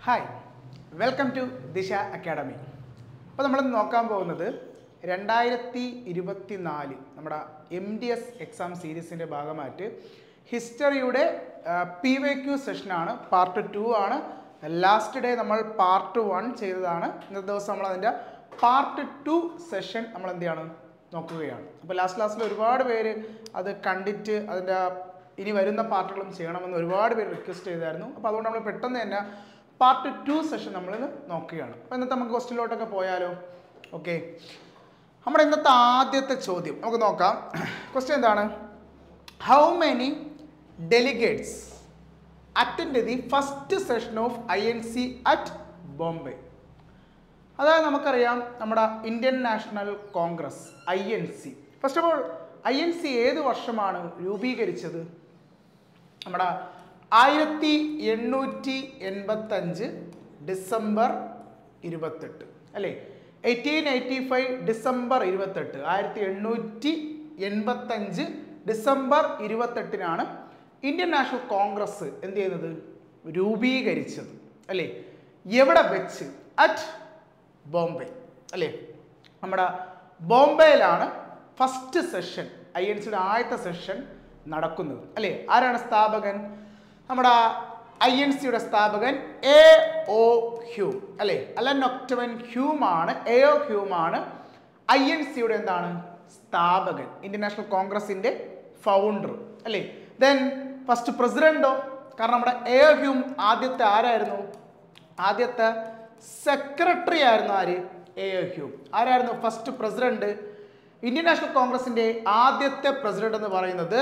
hi welcome to Disha academy അപ്പോൾ നമ്മൾ നോക്കാൻ പോകുന്നത് രണ്ടായിരത്തി ഇരുപത്തി നാല് നമ്മുടെ എം ഡി എസ് എക്സാം സീരീസിൻ്റെ ഭാഗമായിട്ട് ഹിസ്റ്ററിയുടെ പി വൈ ക്യു സെഷനാണ് പാർട്ട് ടു ആണ് ലാസ്റ്റ് ഡേ നമ്മൾ പാർട്ട് വൺ ചെയ്തതാണ് ഇന്നത്തെ ദിവസം നമ്മൾ അതിൻ്റെ പാർട്ട് ടു സെഷൻ നമ്മൾ എന്ത് ചെയ്യാണ് നോക്കുകയാണ് അപ്പോൾ ലാസ്റ്റ് ക്ലാസ്സിൽ ഒരുപാട് പേര് അത് കണ്ടിട്ട് അതിൻ്റെ ഇനി വരുന്ന പാർട്ടുകളും ചെയ്യണമെന്ന് ഒരുപാട് പേര് റിക്വസ്റ്റ് ചെയ്തായിരുന്നു അപ്പോൾ അതുകൊണ്ട് നമ്മൾ പെട്ടെന്ന് തന്നെ പാർട്ട് ടു സെഷൻ നമ്മൾ നോക്കുകയാണ് അപ്പോൾ ഇന്നത്തെ നമുക്ക് ക്വസ്റ്റിലോട്ടൊക്കെ പോയാലോ ഓക്കെ നമ്മുടെ ഇന്നത്തെ ആദ്യത്തെ ചോദ്യം നമുക്ക് നോക്കാം ക്വസ്റ്റ്യൻ എന്താണ് how many delegates attend the first session of I N C at Bombay അതായത് നമുക്കറിയാം നമ്മുടെ Indian National Congress I N C first of all I N C ഏത് വർഷമാണ് രൂപീകരിച്ചത് നമ്മുടെ ആയിരത്തി എണ്ണൂറ്റി എൺപത്തഞ്ച് ഡിസംബർ ഇരുപത്തെട്ട് അല്ലേ എയ്റ്റീൻ എയ്റ്റി ഫൈവ് ഡിസംബർ ഇരുപത്തെട്ട് ആയിരത്തി എണ്ണൂറ്റി എൺപത്തഞ്ച് ഡിസംബർ ഇരുപത്തെട്ടിനാണ് ഇന്ത്യൻ നാഷണൽ കോൺഗ്രസ് എന്ത് ചെയ്യുന്നത് രൂപീകരിച്ചത് അല്ലേ എവിടെ വെച്ച് അറ്റ് ബോംബെ അല്ലേ നമ്മുടെ ബോംബെയിലാണ് ഫസ്റ്റ് സെഷൻ ഐ എൻ സിയുടെ ആദ്യത്തെ സെഷൻ നടക്കുന്നത് അല്ലേ ആരാണ് സ്ഥാപകൻ നമ്മുടെ ഐ എൻ സിയുടെ സ്ഥാപകൻ എ ഒ ഹ്യൂം അല്ലേ അലൻ ഒക്ടവൻ ഹ്യൂം ആണ് എ ഒ ഹ്യൂം ആണ് ഐ എൻ സിയുടെ എന്താണ് സ്ഥാപകൻ ഇന്ത്യൻ നാഷണൽ കോൺഗ്രസിന്റെ ഫൗണ്ടർ അല്ലേ ദെൻ ഫസ്റ്റ് പ്രസിഡന്റോ കാരണം നമ്മുടെ എ ഒ ഹ്യൂം ആദ്യത്തെ ആരായിരുന്നു ആദ്യത്തെ സെക്രട്ടറി ആയിരുന്നു ആര് എ ഒ ഹ്യൂം ആരായിരുന്നു ഫസ്റ്റ് പ്രസിഡന്റ് ഇന്ത്യൻ നാഷണൽ കോൺഗ്രസിന്റെ ആദ്യത്തെ പ്രസിഡന്റ് എന്ന് പറയുന്നത്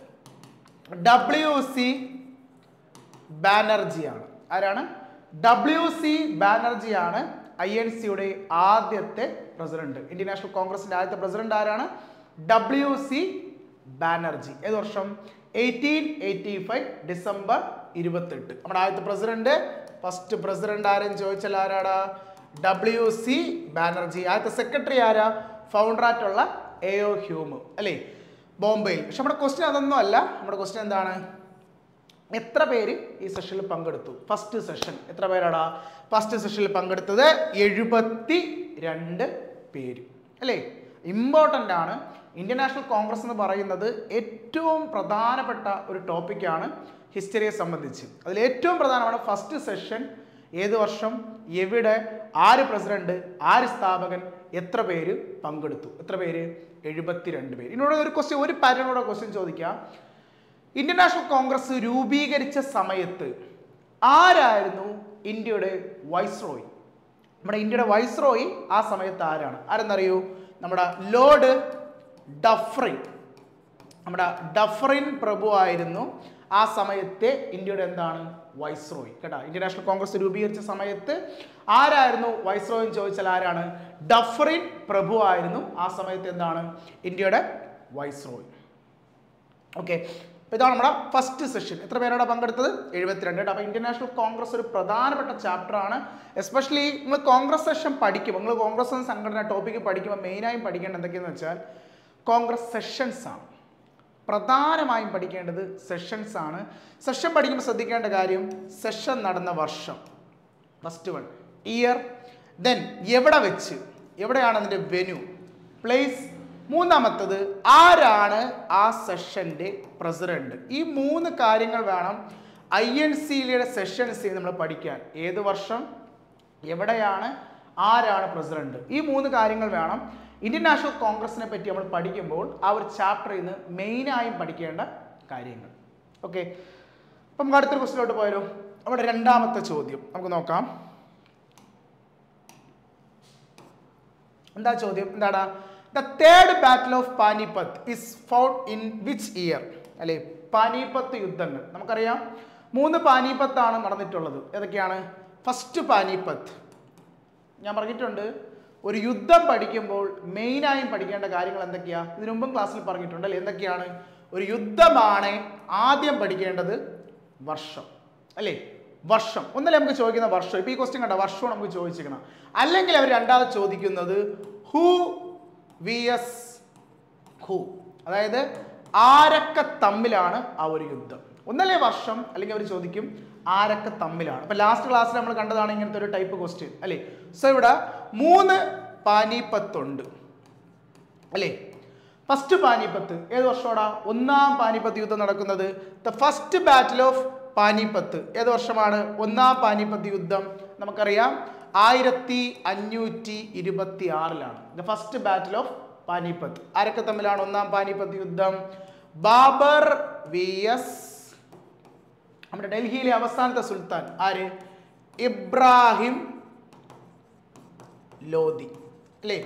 ഡബ്ല്യു സി ബാനർജിയാണ് ആരാണ് ഡബ്ല്യു സി ബാനർജിയാണ് ഐ എൻ സിയുടെ ആദ്യത്തെ പ്രസിഡന്റ് ഇന്ത്യൻ നാഷണൽ കോൺഗ്രസിന്റെ ആദ്യത്തെ പ്രസിഡന്റ് ആരാണ് ഡബ്ല്യു സി ബാനർജി ഏത് വർഷം എയ്റ്റീൻ എയ്റ്റി ഫൈവ് ഡിസംബർ ഇരുപത്തെട്ട് നമ്മുടെ ആദ്യത്തെ പ്രസിഡന്റ് ഫസ്റ്റ് പ്രസിഡന്റ് ആരെന്ന് ചോദിച്ചാൽ ആരാടാ ഡബ്ല്യു സി ബാനർജി ആദ്യത്തെ സെക്രട്ടറി ആരാ ഫൗണ്ടറായിട്ടുള്ള എ ഒ ഹ്യൂം അല്ലേ ബോംബെയിൽ പക്ഷെ നമ്മുടെ ക്വസ്റ്റ്യൻ അതൊന്നും അല്ല നമ്മുടെ ക്വസ്റ്റ്യൻ എന്താണ് എത്ര പേര് ഈ സെഷനിൽ പങ്കെടുത്തു ഫസ്റ്റ് സെഷൻ എത്ര പേരാടാ ഫസ്റ്റ് സെഷനിൽ പങ്കെടുത്തത് എഴുപത്തി രണ്ട് പേര് അല്ലേ ഇമ്പോർട്ടൻ്റ് ആണ് ഇന്ത്യൻ നാഷണൽ കോൺഗ്രസ് എന്ന് പറയുന്നത് ഏറ്റവും പ്രധാനപ്പെട്ട ഒരു ടോപ്പിക്കാണ് ഹിസ്റ്ററിയെ സംബന്ധിച്ച് അതിൽ ഏറ്റവും പ്രധാനമാണ് ഫസ്റ്റ് സെഷൻ ഏത് വർഷം എവിടെ ആര് പ്രസിഡന്റ് ആര് സ്ഥാപകൻ എത്ര പേര് പങ്കെടുത്തു എത്ര പേര് എഴുപത്തിരണ്ട് പേര് ഇതിനോട് ഒരു ക്വസ്റ്റ്യൻ ഒരു പാറ്റേണോടെ ക്വസ്റ്റ്യൻ ചോദിക്കാം ഇന്ത്യൻ നാഷണൽ കോൺഗ്രസ് രൂപീകരിച്ച സമയത്ത് ആരായിരുന്നു ഇന്ത്യയുടെ വൈസ്രോയി നമ്മുടെ ഇന്ത്യയുടെ വൈസ്രോയി ആ സമയത്ത് ആരാണ് ആരെന്നറിയൂ നമ്മുടെ ലോർഡ് ഡഫ്രിൻ നമ്മുടെ ഡഫറിൻ പ്രഭു ആയിരുന്നു ആ സമയത്തെ ഇന്ത്യയുടെ എന്താണ് വൈസ്രോയി കേട്ടോ ഇന്ത്യൻ നാഷണൽ കോൺഗ്രസ് രൂപീകരിച്ച സമയത്ത് ആരായിരുന്നു വൈസ്രോയി എന്ന് ചോദിച്ചാൽ ആരാണ് ഡഫറിൻ പ്രഭു ആയിരുന്നു ആ സമയത്ത് എന്താണ് ഇന്ത്യയുടെ വൈസ്രോയി ഓക്കെ അപ്പോൾ ഇതാണ് നമ്മുടെ ഫസ്റ്റ് സെഷൻ എത്ര പേരാണ് പങ്കെടുത്തത് എഴുപത്തിരണ്ട് കേട്ടോ അപ്പോൾ ഇന്ത്യൻ നാഷണൽ കോൺഗ്രസ് ഒരു പ്രധാനപ്പെട്ട ചാപ്റ്റർ ആണ് എസ്പെഷ്യലി നിങ്ങൾ കോൺഗ്രസ് സെഷൻ പഠിക്കും നിങ്ങൾ കോൺഗ്രസ് എന്ന സംഘടന ടോപ്പിക്ക് പഠിക്കുമ്പോൾ മെയിനായും പഠിക്കേണ്ടത് എന്തൊക്കെയെന്ന് വെച്ചാൽ കോൺഗ്രസ് സെഷൻസ് ആണ് പ്രധാനമായും പഠിക്കേണ്ടത് സെഷൻസ് ആണ് സെഷൻ പഠിക്കുമ്പോൾ ശ്രദ്ധിക്കേണ്ട കാര്യം സെഷൻ നടന്ന വർഷം ഫസ്റ്റ് വൺ ഇയർ ദെൻ എവിടെ വെച്ച് എവിടെയാണ് അതിൻ്റെ വെന്യൂ പ്ലേസ് മൂന്നാമത്തത് ആരാണ് ആ സെഷൻ്റെ പ്രസിഡന്റ് ഈ മൂന്ന് കാര്യങ്ങൾ വേണം ഐ എൻ സിയിലെ സെഷൻസ് നമ്മൾ പഠിക്കാൻ ഏത് വർഷം എവിടെയാണ് ആരാണ് പ്രസിഡന്റ് ഈ മൂന്ന് കാര്യങ്ങൾ വേണം ഇന്ത്യൻ നാഷണൽ കോൺഗ്രസിനെ പറ്റി നമ്മൾ പഠിക്കുമ്പോൾ ആ ഒരു ചാപ്റ്ററിൽ നിന്ന് മെയിനായും പഠിക്കേണ്ട കാര്യങ്ങൾ ഓക്കെ അപ്പം നമുക്ക് അടുത്തൊരു ക്വസ്റ്റിലോട്ട് പോയാലോ അവിടെ രണ്ടാമത്തെ ചോദ്യം നമുക്ക് നോക്കാം എന്താ ചോദ്യം എന്താടാ the third battle of Panipat is found in which year അല്ലെ പാനിപത്ത് യുദ്ധങ്ങൾ നമുക്കറിയാം മൂന്ന് പാനിപത്താണ് നടന്നിട്ടുള്ളത് ഏതൊക്കെയാണ് ഫസ്റ്റ് പാനിപത്ത് ഞാൻ പറഞ്ഞിട്ടുണ്ട് ഒരു യുദ്ധം പഠിക്കുമ്പോൾ മെയിനായും പഠിക്കേണ്ട കാര്യങ്ങൾ എന്തൊക്കെയാ ഇതിനു മുമ്പും ക്ലാസ്സിൽ പറഞ്ഞിട്ടുണ്ട് അല്ലേ എന്തൊക്കെയാണ് ഒരു യുദ്ധമാണ് ആദ്യം പഠിക്കേണ്ടത് വർഷം അല്ലേ വർഷം ഒന്നല്ലേ നമുക്ക് ചോദിക്കുന്ന വർഷം ഇപ്പൊ ഈ ക്വസ്റ്റ്യൻ കണ്ട വർഷവും നമുക്ക് ചോദിച്ചിരിക്കണം അല്ലെങ്കിൽ അവർ രണ്ടാമത് ചോദിക്കുന്നത് ഹൂ വി എസ് ഹൂ അതായത് ആരൊക്കെ തമ്മിലാണ് ആ ഒരു യുദ്ധം ഒന്നല്ലേ വർഷം അല്ലെങ്കിൽ അവർ ചോദിക്കും ആരൊക്കെ തമ്മിലാണ് അപ്പൊ ലാസ്റ്റ് ക്ലാസ്സിൽ നമ്മൾ കണ്ടതാണ് ഇങ്ങനത്തെ ഒരു ടൈപ്പ് ക്വസ്റ്റ്യൻ അല്ലേ സോ ഇവിടെ മൂന്ന് പാനിപ്പത്തുണ്ട് അല്ലേ ഫസ്റ്റ് പാനിപ്പത്ത് ഏത് വർഷമാടാ ഒന്നാം പാനിപ്പത്ത് യുദ്ധം നടക്കുന്നത് the first battle of Panipat ഏത് വർഷമാണ് ഒന്നാം പാനിപ്പത്ത് യുദ്ധം നമുക്കറിയാം ആയിരത്തി അഞ്ഞൂറ്റി ഇരുപത്തി ആറിലാണ് the first battle of Panipat ആരൊക്കെ തമ്മിലാണ് ഒന്നാം പാനിപ്പത്ത് യുദ്ധം ബാബർ വി എസ് നമ്മുടെ ഡൽഹിയിലെ അവസാനത്തെ സുൽത്താൻ ആര് ഇബ്രാഹിം ലോധി അല്ലേ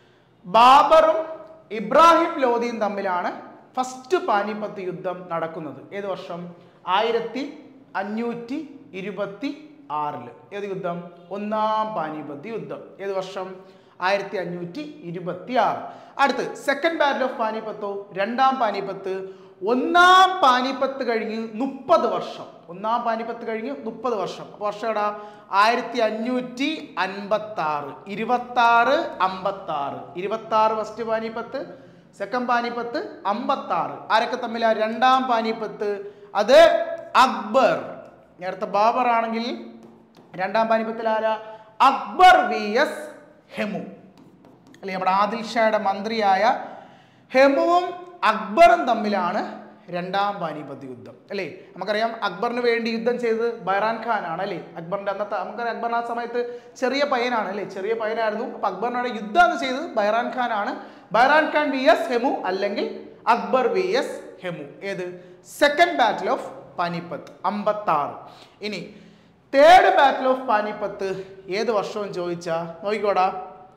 ബാബറും ഇബ്രാഹിം ലോധിയും തമ്മിലാണ് ഫസ്റ്റ് പാനിപ്പത്ത് യുദ്ധം നടക്കുന്നത് ഏത് വർഷം ആയിരത്തി അഞ്ഞൂറ്റി ഇരുപത്തി ആറില് ഏത് യുദ്ധം ഒന്നാം പാനിപ്പത്ത് യുദ്ധം ഏത് വർഷം ആയിരത്തി അഞ്ഞൂറ്റി ഇരുപത്തി ആറ് അടുത്ത് സെക്കൻഡ് ബാറ്റിൽ ഓഫ് പാനിപ്പത്തോ രണ്ടാം പാനിപ്പത്ത് ഒന്നാം പാനിപ്പത്ത് കഴിഞ്ഞ് മുപ്പത് വർഷം ഒന്നാം പാനിപ്പത്ത് കഴിഞ്ഞ് മുപ്പത് വർഷം അപ്പോൾ വർഷം എടാ ആയിരത്തി അഞ്ഞൂറ്റി അൻപത്തി ആറ് ഇരുപത്തി ആറ് അമ്പത്തി ആറ് ഇരുപത്തി ആറ് ഫസ്റ്റ് പാനിപ്പത്ത് സെക്കൻഡ് പാനിപ്പത്ത് അമ്പത്തി ആറ് ആരൊക്കെ തമ്മിലാ രണ്ടാം പാനിപ്പത്ത് അത് അക്ബർ നേരത്തെ ബാബർ ആണെങ്കിൽ രണ്ടാം പാനിപ്പത്തിൽ ആരാ അക്ബർ വി എസ് ഹെമു അല്ലെ നമ്മുടെ ആദിൽ ഷായുടെ മന്ത്രിയായ ഹെമുവും അക്ബറും തമ്മിലാണ് രണ്ടാം പാനിപ്പത്ത് യുദ്ധം അല്ലേ നമുക്കറിയാം അക്ബറിന് വേണ്ടി യുദ്ധം ചെയ്തത് ബൈറാൻ ഖാൻ ആണ് അല്ലേ അക്ബറിന്റെ അന്നത്തെ നമുക്കറിയാം അക്ബർ ആ സമയത്ത് ചെറിയ പയ്യനാണ് അല്ലേ ചെറിയ പയ്യനായിരുന്നു അപ്പൊ അക്ബറിനോട് യുദ്ധം എന്ന് ചെയ്തത് ബൈറാൻ ഖാൻ ആണ് ബൈറാൻ ഖാൻ വി എസ് ഹെമു അല്ലെങ്കിൽ അക്ബർ വി എസ് ഹെമു ഏത് സെക്കൻഡ് ബാറ്റിൽ ഓഫ് പാനിപ്പത്ത് അമ്പത്തി ആറ് ഇനി തേർഡ് ബാറ്റിൽ ഓഫ് പാനിപ്പത്ത് ഏത് വർഷവും ചോദിച്ചാ നോക്കിക്കോടാ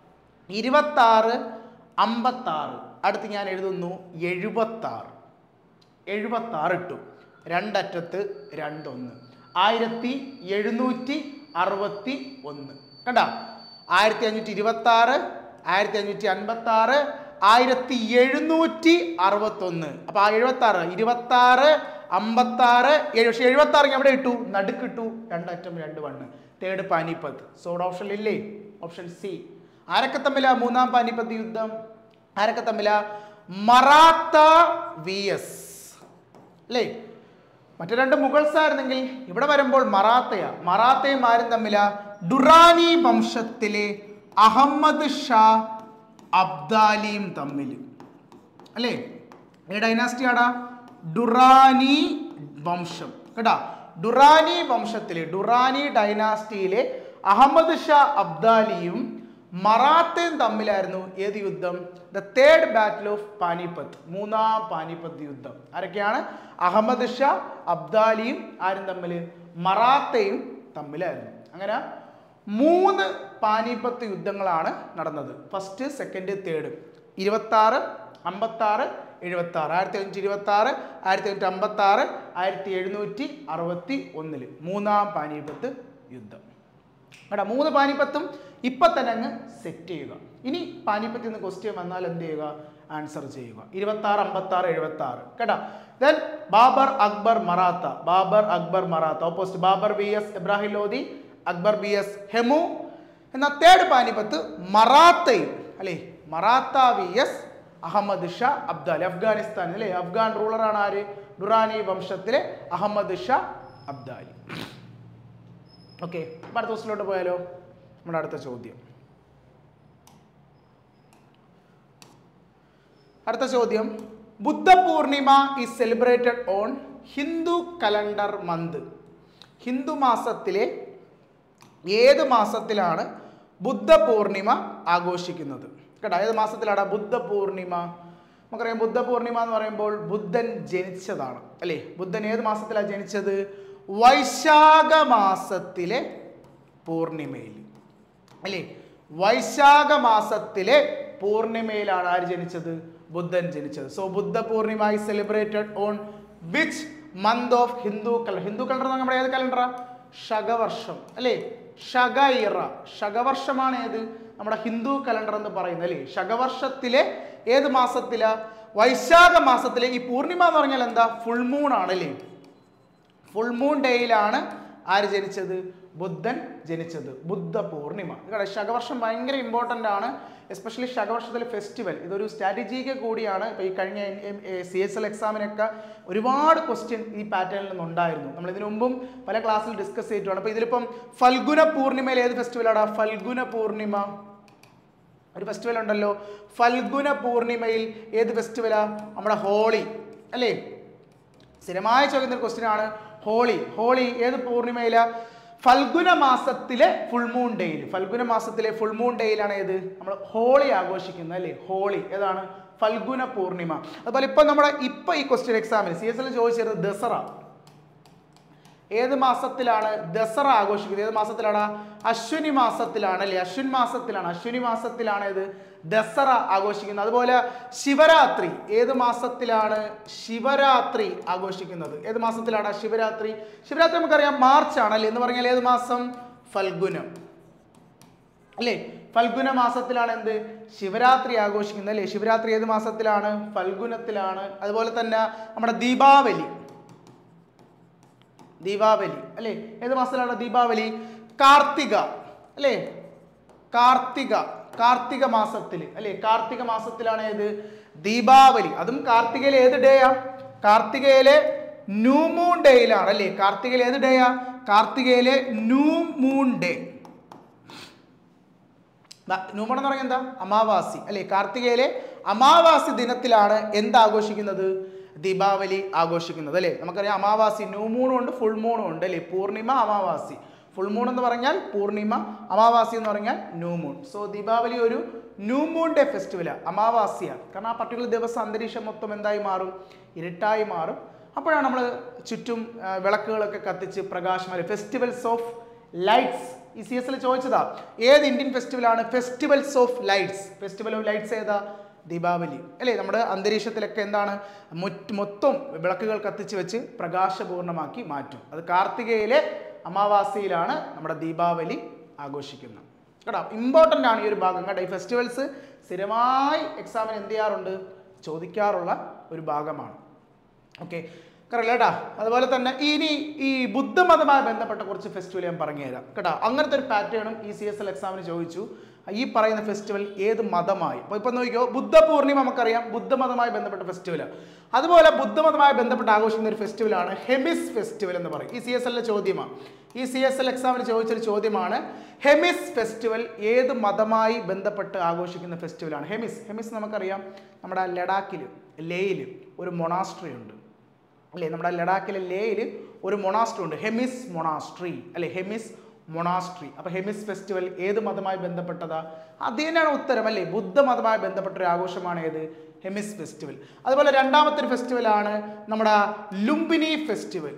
ഇരുപത്താറ് അമ്പത്താറ് അടുത്ത് ഞാൻ എഴുതുന്നു എഴുപത്താറ് എഴുപത്താറ് ഇട്ടു രണ്ടറ്റത്ത് രണ്ടൊന്ന് ആയിരത്തി എഴുന്നൂറ്റി അറുപത്തി ഒന്ന് കണ്ട ആയിരത്തി അഞ്ഞൂറ്റി ഇരുപത്തി ആറ് ആയിരത്തി അഞ്ഞൂറ്റി അൻപത്തി ആറ് ആയിരത്തി എഴുന്നൂറ്റി അറുപത്തൊന്ന് അപ്പൊ ആ എഴുപത്തി ആറ് ഇരുപത്തി ആറ് അമ്പത്തി ആറ് പക്ഷെ എഴുപത്തി ആറ് എവിടെ ഇട്ടു നടുക്കിട്ടു രണ്ടറ്റം രണ്ട് വണ്ണ് തേർഡ് പാനിപ്പത്ത് സോഡ് ഓപ്ഷൻ ഇല്ലേ ഓപ്ഷൻ സി ആരൊക്കെ തമ്മിലാ മൂന്നാം പാനിപ്പത്ത് യുദ്ധം ആരൊക്കെ തമ്മിലാ മറാത്ത വി എസ് അല്ലേ മറ്റു രണ്ട് മുഗൾസ് ആയിരുന്നെങ്കിൽ ഇവിടെ വരുമ്പോൾ മറാത്തയാ മറാത്തയും ആരും തമ്മിലാ ഡുറാനി വംശത്തിലെ അഹമ്മദ് ഷാ അബ്ദാലിയും തമ്മിൽ അല്ലേ ഈ ഡൈനാസ്റ്റി ആടാ ഡുറാനി വംശം കേട്ടാ ഡുറാനി വംശത്തിലെ ഡുറാനി ഡൈനാസ്റ്റിയിലെ അഹമ്മദ് ഷാ അബ്ദാലിയും മറാത്തയും തമ്മിലായിരുന്നു ഏത് യുദ്ധം the third battle of Panipat മൂന്നാം പാനിപ്പത്ത് യുദ്ധം ആരൊക്കെയാണ് അഹമ്മദ് ഷാ അബ്ദാലിയും ആരും തമ്മിൽ മറാത്തയും തമ്മിലായിരുന്നു അങ്ങനെ മൂന്ന് പാനിപ്പത്ത് യുദ്ധങ്ങളാണ് നടന്നത് ഫസ്റ്റ് സെക്കൻഡ് തേർഡ് ഇരുപത്തി ആറ് അമ്പത്തി ആറ് എഴുപത്തി ആറ് ആയിരത്തി എഴുന്നൂറ്റി ഇരുപത്തി ആറ് ആയിരത്തി എഴുന്നൂറ്റി അമ്പത്തി ആറ് ആയിരത്തി എഴുന്നൂറ്റി അറുപത്തി ഒന്നില് മൂന്നാം പാനിപ്പത്ത് യുദ്ധം കേട്ടോ മൂന്ന് പാനിപ്പത്തും ഇപ്പൊ തന്നെ അങ്ങ് സെറ്റ് ചെയ്യുക ഇനി പാനിപ്പത്തിൽ നിന്ന് ക്വസ്റ്റ്യൻ വന്നാൽ എന്ത് ചെയ്യുക ആൻസർ ചെയ്യുക ഇരുപത്തി ആറ് അമ്പത്തി ആറ് എഴുപത്തി ആറ് കേട്ടോ then Babur Akbar Maratha Babur Akbar Maratha opposite Babur B S Ibrahim Lodhi Akbar B S Hemu എന്ന തേർഡ് പാനിപ്പത്ത് മറാത്തയും അല്ലേ മറാത്ത വി എസ് അഹമ്മദ് ഷാ അബ്ദാലി അഫ്ഗാനിസ്ഥാൻ അല്ലേ അഫ്ഗാൻ റൂളറാണ് ആര് ഡുറാനി വംശത്തിലെ അഹമ്മദ് ഷാ അബ്ദാലി ഓക്കെ അപ്പം അടുത്ത ക്വസ്റ്റിലോട്ട് പോയാലോ നമ്മുടെ അടുത്ത ചോദ്യം അടുത്ത ചോദ്യം Buddha Purnima is celebrated on Hindu calendar month Hindu മാസത്തിലെ ഏത് മാസത്തിലാണ് ബുദ്ധ പൂർണിമ ആഘോഷിക്കുന്നത് കേട്ടോ ഏത് മാസത്തിലാണ് ബുദ്ധ പൂർണിമ നമുക്കറിയാം ബുദ്ധ പൂർണിമ എന്ന് പറയുമ്പോൾ ബുദ്ധൻ ജനിച്ചതാണ് അല്ലേ ബുദ്ധൻ ഏത് മാസത്തിലാണ് ജനിച്ചത് വൈശാഖ മാസത്തിലെ പൂർണിമയിൽ അല്ലേ വൈശാഖ മാസത്തിലെ പൂർണിമയിലാണ് ആര് ജനിച്ചത് ബുദ്ധൻ ജനിച്ചത് so Buddha Purnima is celebrated on which month of Hindu calendar Hindu calendar നമ്മുടെ ഏത് കലണ്ടറാ ശകവർഷം അല്ലേ ശകഇറ ശകവർഷമാണ് ഏത് നമ്മുടെ ഹിന്ദു കലണ്ടർ എന്ന് പറയുന്നത് അല്ലേ ശകവർഷത്തിലെ ഏത് മാസത്തിലാ വൈശാഖ മാസത്തിലെ ഈ പൂർണിമ എന്ന് പറഞ്ഞാൽ എന്താ ഫുൾ മൂൺ ആണ് അല്ലേ ഫുൾ മൂൺ ഡേയിലാണ് ആര് ജനിച്ചത് ബുദ്ധൻ ജനിച്ചത് ബുദ്ധ പൂർണിമ ഇവിടെ ശകവർഷം ഭയങ്കര ഇമ്പോർട്ടൻ്റ് ആണ് എസ്പെഷ്യലി ശകവർഷത്തിലെ ഫെസ്റ്റിവൽ ഇതൊരു സ്ട്രാറ്റജിക്ക് കൂടിയാണ് ഇപ്പോൾ ഈ കഴിഞ്ഞ സി എസ് എൽ എക്സാമിനൊക്കെ ഒരുപാട് ക്വസ്റ്റ്യൻ ഈ പാറ്റേണിൽ നിന്നുണ്ടായിരുന്നു നമ്മൾ ഇതിനു മുമ്പും പല ക്ലാസ്സിൽ ഡിസ്കസ് ചെയ്തിട്ടുണ്ട് അപ്പോൾ ഇതിലിപ്പം ഫൽഗുന പൂർണിമയിൽ ഏത് ഫെസ്റ്റിവലാടാ ഫൽഗുന പൂർണിമ ഒരു ഫെസ്റ്റിവൽ ഉണ്ടല്ലോ ഫൽഗുന പൂർണിമയിൽ ഏത് ഫെസ്റ്റിവലാ നമ്മുടെ ഹോളി അല്ലേ സ്ഥിരമായി ചോദിക്കുന്ന ഒരു ക്വസ്റ്റ്യൻ ആണ് ഹോളി ഹോളി ഏത് പൂർണിമയിലാ ഫൽഗുന മാസത്തിലെ ഫുൾ മൂൺ ഡേയിൽ ഫൽഗുന മാസത്തിലെ ഫുൾ മൂൺ ഡേയിലാണ് ഏത് നമ്മൾ ഹോളി ആഘോഷിക്കുന്നത് അല്ലേ ഹോളി ഏതാണ് ഫൽഗുന പൂർണിമ അതുപോലെ ഇപ്പം നമ്മുടെ ഇപ്പം ഈ ക്വസ്റ്റ്യൻ എക്സാമിന് സി എസ് എൽ ചോദിച്ചിരുന്നത് ദസറ ഏത് മാസത്തിലാണ് ദസറ ആഘോഷിക്കുന്നത് ഏത് മാസത്തിലാണ് അശ്വിനി മാസത്തിലാണ് അല്ലേ അശ്വിൻ മാസത്തിലാണ് അശ്വിനി മാസത്തിലാണ് ഇത് ദസറ ആഘോഷിക്കുന്നത് അതുപോലെ ശിവരാത്രി ഏത് മാസത്തിലാണ് ശിവരാത്രി ആഘോഷിക്കുന്നത് ഏത് മാസത്തിലാണ് ശിവരാത്രി ശിവരാത്രി നമുക്കറിയാം മാർച്ച് ആണ് അല്ലേ എന്ന് പറഞ്ഞാൽ ഏത് മാസം ഫൽഗുനം അല്ലേ ഫൽഗുന മാസത്തിലാണ് എന്ത് ശിവരാത്രി ആഘോഷിക്കുന്നത് അല്ലേ ശിവരാത്രി ഏത് മാസത്തിലാണ് ഫൽഗുനത്തിലാണ് അതുപോലെ തന്നെ നമ്മുടെ ദീപാവലി ദീപാവലി അല്ലേ ഏത് മാസത്തിലാണ് ദീപാവലി കാർത്തിക അല്ലേ കാർത്തിക കാർത്തിക മാസത്തിൽ അല്ലേ കാർത്തിക മാസത്തിലാണ് ഏത് ദീപാവലി അതും കാർത്തികയിലെ ഏത് ഡേയാ കാർത്തികയിലെ ന്യൂ മൂൺ ഡേയിലാണ് അല്ലേ കാർത്തികയിലെ ഏത് ഡേയാ കാർത്തികയിലെ ന്യൂ മൂൺ ഡേ ന്യൂമൺ എന്ന് പറയുന്നത് എന്താ അമാവാസി അല്ലെ കാർത്തികയിലെ അമാവാസി ദിനത്തിലാണ് എന്ത് ആഘോഷിക്കുന്നത് ദീപാവലി ആഘോഷിക്കുന്നത് അല്ലേ നമുക്കറിയാം അമാവാസി ന്യൂ മൂണും ഉണ്ട് ഫുൾ മൂണും ഉണ്ട് അല്ലേ പൂർണിമ അമാവാസി ഫുൾ മൂൺ എന്ന് പറഞ്ഞാൽ പൂർണിമ അമാവാസി എന്ന് പറഞ്ഞാൽ ന്യൂ മൂൺ സോ ദീപാവലി ഒരു ന്യൂ മൂൺ ഡേ ഫെസ്റ്റിവലാണ് അമാവാസിയാണ് കാരണം ആ പർട്ടിക്കുലർ ദിവസം അന്തരീക്ഷം മൊത്തം എന്തായി മാറും ഇരുട്ടായി മാറും അപ്പോഴാണ് നമ്മൾ ചുറ്റും ആ, വിളക്കുകളൊക്കെ കത്തിച്ച് പ്രകാശം ഫെസ്റ്റിവൽസ് ഓഫ് ലൈറ്റ്സ് ഈ സി എസ് എൽ ചോദിച്ചതാ ഏത് ഇന്ത്യൻ ഫെസ്റ്റിവലാണ് festivals of lights festival of lights ഏതാ ദീപാവലി അല്ലേ നമ്മുടെ അന്തരീക്ഷത്തിലൊക്കെ എന്താണ് മുറ്റ് മൊത്തം വിളക്കുകൾ കത്തിച്ച് വെച്ച് പ്രകാശപൂർണ്ണമാക്കി മാറ്റും അത് കാർത്തികയിലെ അമാവാസിയിലാണ് നമ്മുടെ ദീപാവലി ആഘോഷിക്കുന്നത് കേട്ടോ ഇമ്പോർട്ടൻ്റ് ആണ് ഈ ഒരു ഭാഗം കേട്ടോ ഈ ഫെസ്റ്റിവൽസ് സ്ഥിരമായി എക്സാമിന് എന്ത് ചെയ്യാറുണ്ട് ചോദിക്കാറുള്ള ഒരു ഭാഗമാണ് ഓക്കെ കറല്ല കേട്ടാ അതുപോലെ തന്നെ ഇനി ഈ ബുദ്ധമതവുമായി ബന്ധപ്പെട്ട കുറച്ച് ഫെസ്റ്റിവൽ ഞാൻ പറഞ്ഞുതരാം കേട്ടോ അങ്ങനത്തെ ഒരു പാറ്റേണും ഈ സി എസ് എൽ എക്സാമിന് ചോദിച്ചു ഈ പറയുന്ന ഫെസ്റ്റിവൽ ഏത് മതമായി അപ്പോൾ ഇപ്പം നോക്കിയോ ബുദ്ധ പൂർണിമ നമുക്കറിയാം ബുദ്ധമതവുമായി ബന്ധപ്പെട്ട ഫെസ്റ്റിവലാണ് അതുപോലെ ബുദ്ധമതവുമായി ബന്ധപ്പെട്ട് ആഘോഷിക്കുന്ന ഒരു ഫെസ്റ്റിവലാണ് ഹെമിസ് ഫെസ്റ്റിവൽ എന്ന് പറയും ഈ സി എസ് എല്ലിലെ ചോദ്യമാണ് ഈ സി എസ് എൽ എക്സാമിന് ചോദിച്ചൊരു ചോദ്യമാണ് ഹെമിസ് ഫെസ്റ്റിവൽ ഏത് മതമായി ബന്ധപ്പെട്ട് ആഘോഷിക്കുന്ന ഫെസ്റ്റിവലാണ് ഹെമിസ് ഹെമിസ് നമുക്കറിയാം നമ്മുടെ ലഡാക്കിൽ ലേയിൽ ഒരു മൊണാസ്ട്രി ഉണ്ട് അല്ലേ നമ്മുടെ ലഡാക്കിലെ ലേയിൽ ഒരു മൊണാസ്ട്രി ഉണ്ട് ഹെമിസ് മൊണാസ്ട്രി അല്ലെ ഹെമിസ് മൊണാസ്ട്രി അപ്പൊ ഹെമിസ് ഫെസ്റ്റിവൽ ഏത് മതമായി ബന്ധപ്പെട്ടതാ അത് തന്നെയാണ് ഉത്തരം അല്ലേ ബുദ്ധമതമായി ബന്ധപ്പെട്ട ഒരു ആഘോഷമാണ് ഏത് ഹെമിസ് ഫെസ്റ്റിവൽ അതുപോലെ രണ്ടാമത്തെ ഒരു ഫെസ്റ്റിവലാണ് നമ്മുടെ ലുംബിനി ഫെസ്റ്റിവൽ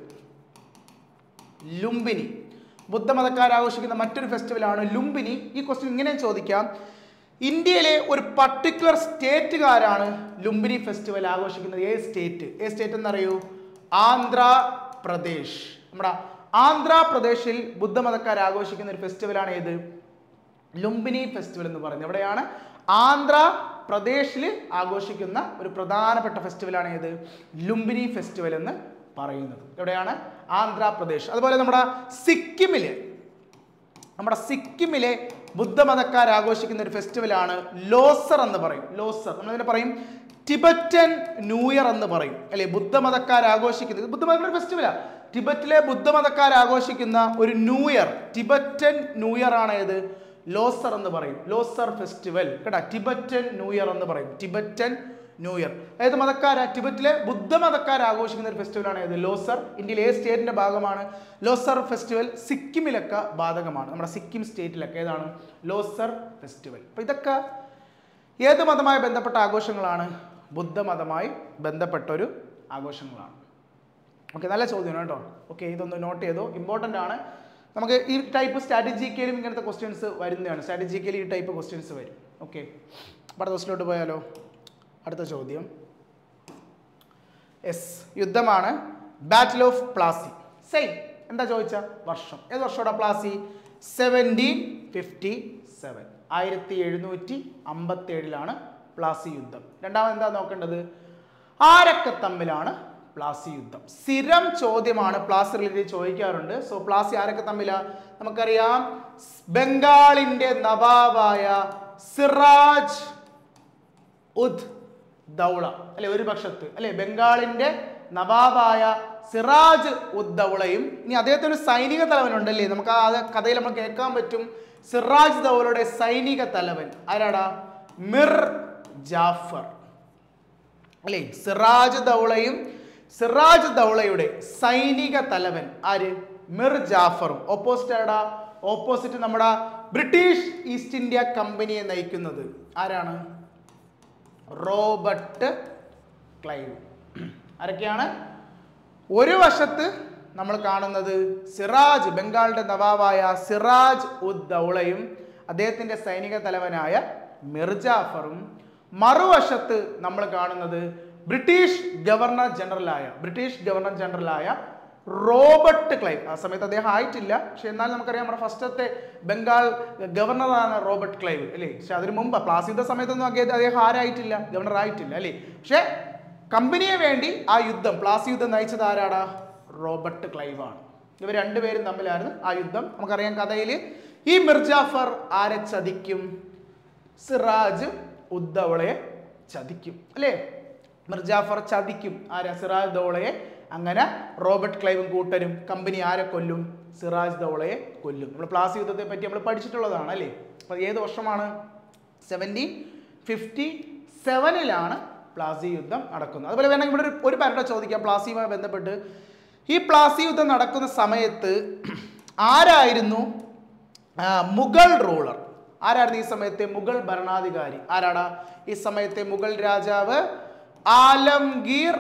ലുംബിനി ബുദ്ധമതക്കാർ ആഘോഷിക്കുന്ന മറ്റൊരു ഫെസ്റ്റിവലാണ് ലുംബിനി ഈ ക്വസ്റ്റ്യൻ ഇങ്ങനെ ചോദിക്കാം ഇന്ത്യയിലെ ഒരു പർട്ടിക്കുലർ സ്റ്റേറ്റുകാരാണ് ലുംബിനി ഫെസ്റ്റിവൽ ആഘോഷിക്കുന്നത് ഏത് സ്റ്റേറ്റ് ഏത് സ്റ്റേറ്റ് എന്നറിയൂ ആന്ധ്രാപ്രദേശ് നമ്മുടെ ആന്ധ്രാപ്രദേശിൽ ബുദ്ധമതക്കാർ ആഘോഷിക്കുന്ന ഒരു ഫെസ്റ്റിവലാണ് ഏത് ലുംബിനി ഫെസ്റ്റിവൽ എന്ന് പറയുന്നത് എവിടെയാണ് ആന്ധ്രാപ്രദേശിൽ ആഘോഷിക്കുന്ന ഒരു പ്രധാനപ്പെട്ട ഫെസ്റ്റിവലാണ് ഏത് ലുംബിനി ഫെസ്റ്റിവൽ എന്ന് പറയുന്നത് എവിടെയാണ് ആന്ധ്രാപ്രദേശ് അതുപോലെ നമ്മുടെ സിക്കിമിൽ നമ്മുടെ സിക്കിമിലെ ബുദ്ധമതക്കാർ ആഘോഷിക്കുന്ന ഒരു ഫെസ്റ്റിവലാണ് ലോസർ എന്ന് പറയും ലോസർ നമ്മളിതിനെ പറയും ടിബറ്റൻ ന്യൂ ഇയർ എന്ന് പറയും അല്ലെ ബുദ്ധമതക്കാർ ആഘോഷിക്കുന്നത് ഇത് ബുദ്ധമതങ്ങളുടെ ഫെസ്റ്റിവലാണ് ടിബറ്റിലെ ബുദ്ധമതക്കാർ ആഘോഷിക്കുന്ന ഒരു new year Tibetan new year ആണ് ഏത് ലോസർ എന്ന് പറയും ലോസർ ഫെസ്റ്റിവൽ കേട്ടാ ടിബറ്റൻ ന്യൂ ഇയർ എന്ന് പറയും ടിബറ്റൻ ന്യൂ ഇയർ ഏത് മതക്കാരാ ടിബറ്റിലെ ബുദ്ധമതക്കാർ ആഘോഷിക്കുന്ന ഒരു ഫെസ്റ്റിവലാണ് ഏത് ലോസർ ഇന്ത്യയിലെ ഏത് സ്റ്റേറ്റിന്റെ ഭാഗമാണ് ലോസർ ഫെസ്റ്റിവൽ സിക്കിമിലൊക്കെ ബാധകമാണ് നമ്മുടെ സിക്കിം സ്റ്റേറ്റിലൊക്കെ ഏതാണ് ലോസർ ഫെസ്റ്റിവൽ അപ്പൊ ഇതൊക്കെ ഏത് മതമായി ബന്ധപ്പെട്ട ആഘോഷങ്ങളാണ് ബുദ്ധമതമായി ബന്ധപ്പെട്ട ഒരു ആഘോഷങ്ങളാണ് ഓക്കെ നല്ല ചോദ്യമാണ് കേട്ടോ ഓക്കെ ഇതൊന്ന് നോട്ട് ചെയ്തോ ഇമ്പോർട്ടൻ്റ് ആണ് നമുക്ക് ഈ ടൈപ്പ് സ്ട്രാറ്റജിക്കലും ഇങ്ങനത്തെ ക്വസ്റ്റ്യൻസ് വരുന്നതാണ് സ്ട്രാറ്റജിക്കലി ഈ ടൈപ്പ് ക്വസ്റ്റ്യൻസ് വരും ഓക്കെ അടുത്ത ക്വസ്റ്റിലോട്ട് പോയാലോ അടുത്ത ചോദ്യം എസ് യുദ്ധമാണ് ബാറ്റിൽ ഓഫ് പ്ലാസി സെയിം എന്താ ചോദിച്ച വർഷം ഏത് വർഷമാണ് പ്ലാസി സെവൻറ്റീൻ ഫിഫ്റ്റി സെവൻ ആയിരത്തി എഴുന്നൂറ്റി അമ്പത്തി ഏഴിലാണ് പ്ലാസി യുദ്ധം രണ്ടാമത് എന്താ നോക്കേണ്ടത് ആരൊക്കെ തമ്മിലാണ് പ്ലാസി യുദ്ധം സ്ഥിരം ചോദ്യമാണ് പ്ലാസി റിലേറ്റഡ് ചോദിക്കാറുണ്ട് സോ പ്ലാസി ആരൊക്കെ തമ്മിലാ നമുക്കറിയാം ബംഗാളിന്റെ നവാബായ സിറാജ് ഉദ് ദൗള അല്ലെ ഒരു പക്ഷത്ത് അല്ലെ ബംഗാളിന്റെ നവാബായ സിറാജ് ഉദ് ദൗളയും ഇനി അദ്ദേഹത്തിന് ഒരു സൈനിക തലവനുണ്ടല്ലേ നമുക്ക് ആ അത് കഥയിൽ നമ്മൾ കേൾക്കാൻ പറ്റും സിറാജ് ദൗളയുടെ സൈനിക തലവൻ ആരാടാ മിർ ജാഫർ അല്ലേ സിറാജ് ദൗളയും സിറാജ് ദൗളയുടെ സൈനിക തലവൻ ആര് മിർ ജാഫറും ഓപ്പോസിറ്റ് ആരാടാ ഓപ്പോസിറ്റ് നമ്മുടെ ബ്രിട്ടീഷ് ഈസ്റ്റ് ഇന്ത്യ കമ്പനിയെ നയിക്കുന്നത് ആരാണ് റോബർട്ട് ക്ലൈവ് ആരൊക്കെയാണ് ഒരു വശത്ത് നമ്മൾ കാണുന്നത് സിറാജ് ബംഗാളിന്റെ നവാബായ സിറാജ് ഉദ് ദൗളയും അദ്ദേഹത്തിന്റെ സൈനിക തലവനായ മിർജാഫറും മറുവശത്ത് നമ്മൾ കാണുന്നത് ബ്രിട്ടീഷ് ഗവർണർ ജനറലായ ബ്രിട്ടീഷ് ഗവർണർ ജനറലായ റോബർട്ട് ക്ലൈവ് ആ സമയത്ത് അദ്ദേഹം ആയിട്ടില്ല പക്ഷെ എന്നാൽ നമുക്കറിയാം നമ്മുടെ ഫസ്റ്റത്തെ ബംഗാൾ ഗവർണറാണ് റോബർട്ട് ക്ലൈവ് അല്ലേ പക്ഷെ അതിന് മുമ്പ് പ്ലാസി യുദ്ധ സമയത്തൊന്നും അദ്ദേഹം അദ്ദേഹം ആരായിട്ടില്ല ഗവർണർ ആയിട്ടില്ല അല്ലേ പക്ഷെ കമ്പനിയെ വേണ്ടി ആ യുദ്ധം പ്ലാസി യുദ്ധം നയിച്ചത് ആരാടാ റോബർട്ട് ക്ലൈവ് ആണ് ഇവർ രണ്ടുപേരും തമ്മിലായിരുന്നു ആ യുദ്ധം നമുക്കറിയാം കഥയിൽ ഈ മിർജാഫർ ആരെ ചതിക്കും സിറാജ് ഉദ്ദവളയെ ചതിക്കും അല്ലേ മിർജാഫർ ചതിക്കും ആരാ സിറാജ് ദൗളയെ അങ്ങനെ റോബർട്ട് ക്ലൈവും കൂട്ടരും കമ്പനി ആരെ കൊല്ലും സിറാജ് ദൗളയെ കൊല്ലും നമ്മൾ പ്ലാസി യുദ്ധത്തെ പറ്റി നമ്മൾ പഠിച്ചിട്ടുള്ളതാണ് അല്ലേ അപ്പോൾ ഏത് വർഷമാണ് സെവൻറ്റീൻ ഫിഫ്റ്റി സെവനിലാണ് പ്ലാസി യുദ്ധം നടക്കുന്നത് അതുപോലെ വേണമെങ്കിൽ ഇവിടെ ഒരു ഒരു പാരട്ട ചോദിക്കാം പ്ലാസിയുമായി ബന്ധപ്പെട്ട് ഈ പ്ലാസി യുദ്ധം നടക്കുന്ന സമയത്ത് ആരായിരുന്നു ആ, മുഗൾ റൂളർ ആരായിരുന്നു ഈ സമയത്തെ മുഗൾ ഭരണാധികാരി ആരാടാ ഈ സമയത്തെ മുഗൾ രാജാവ് ആലംഗീർ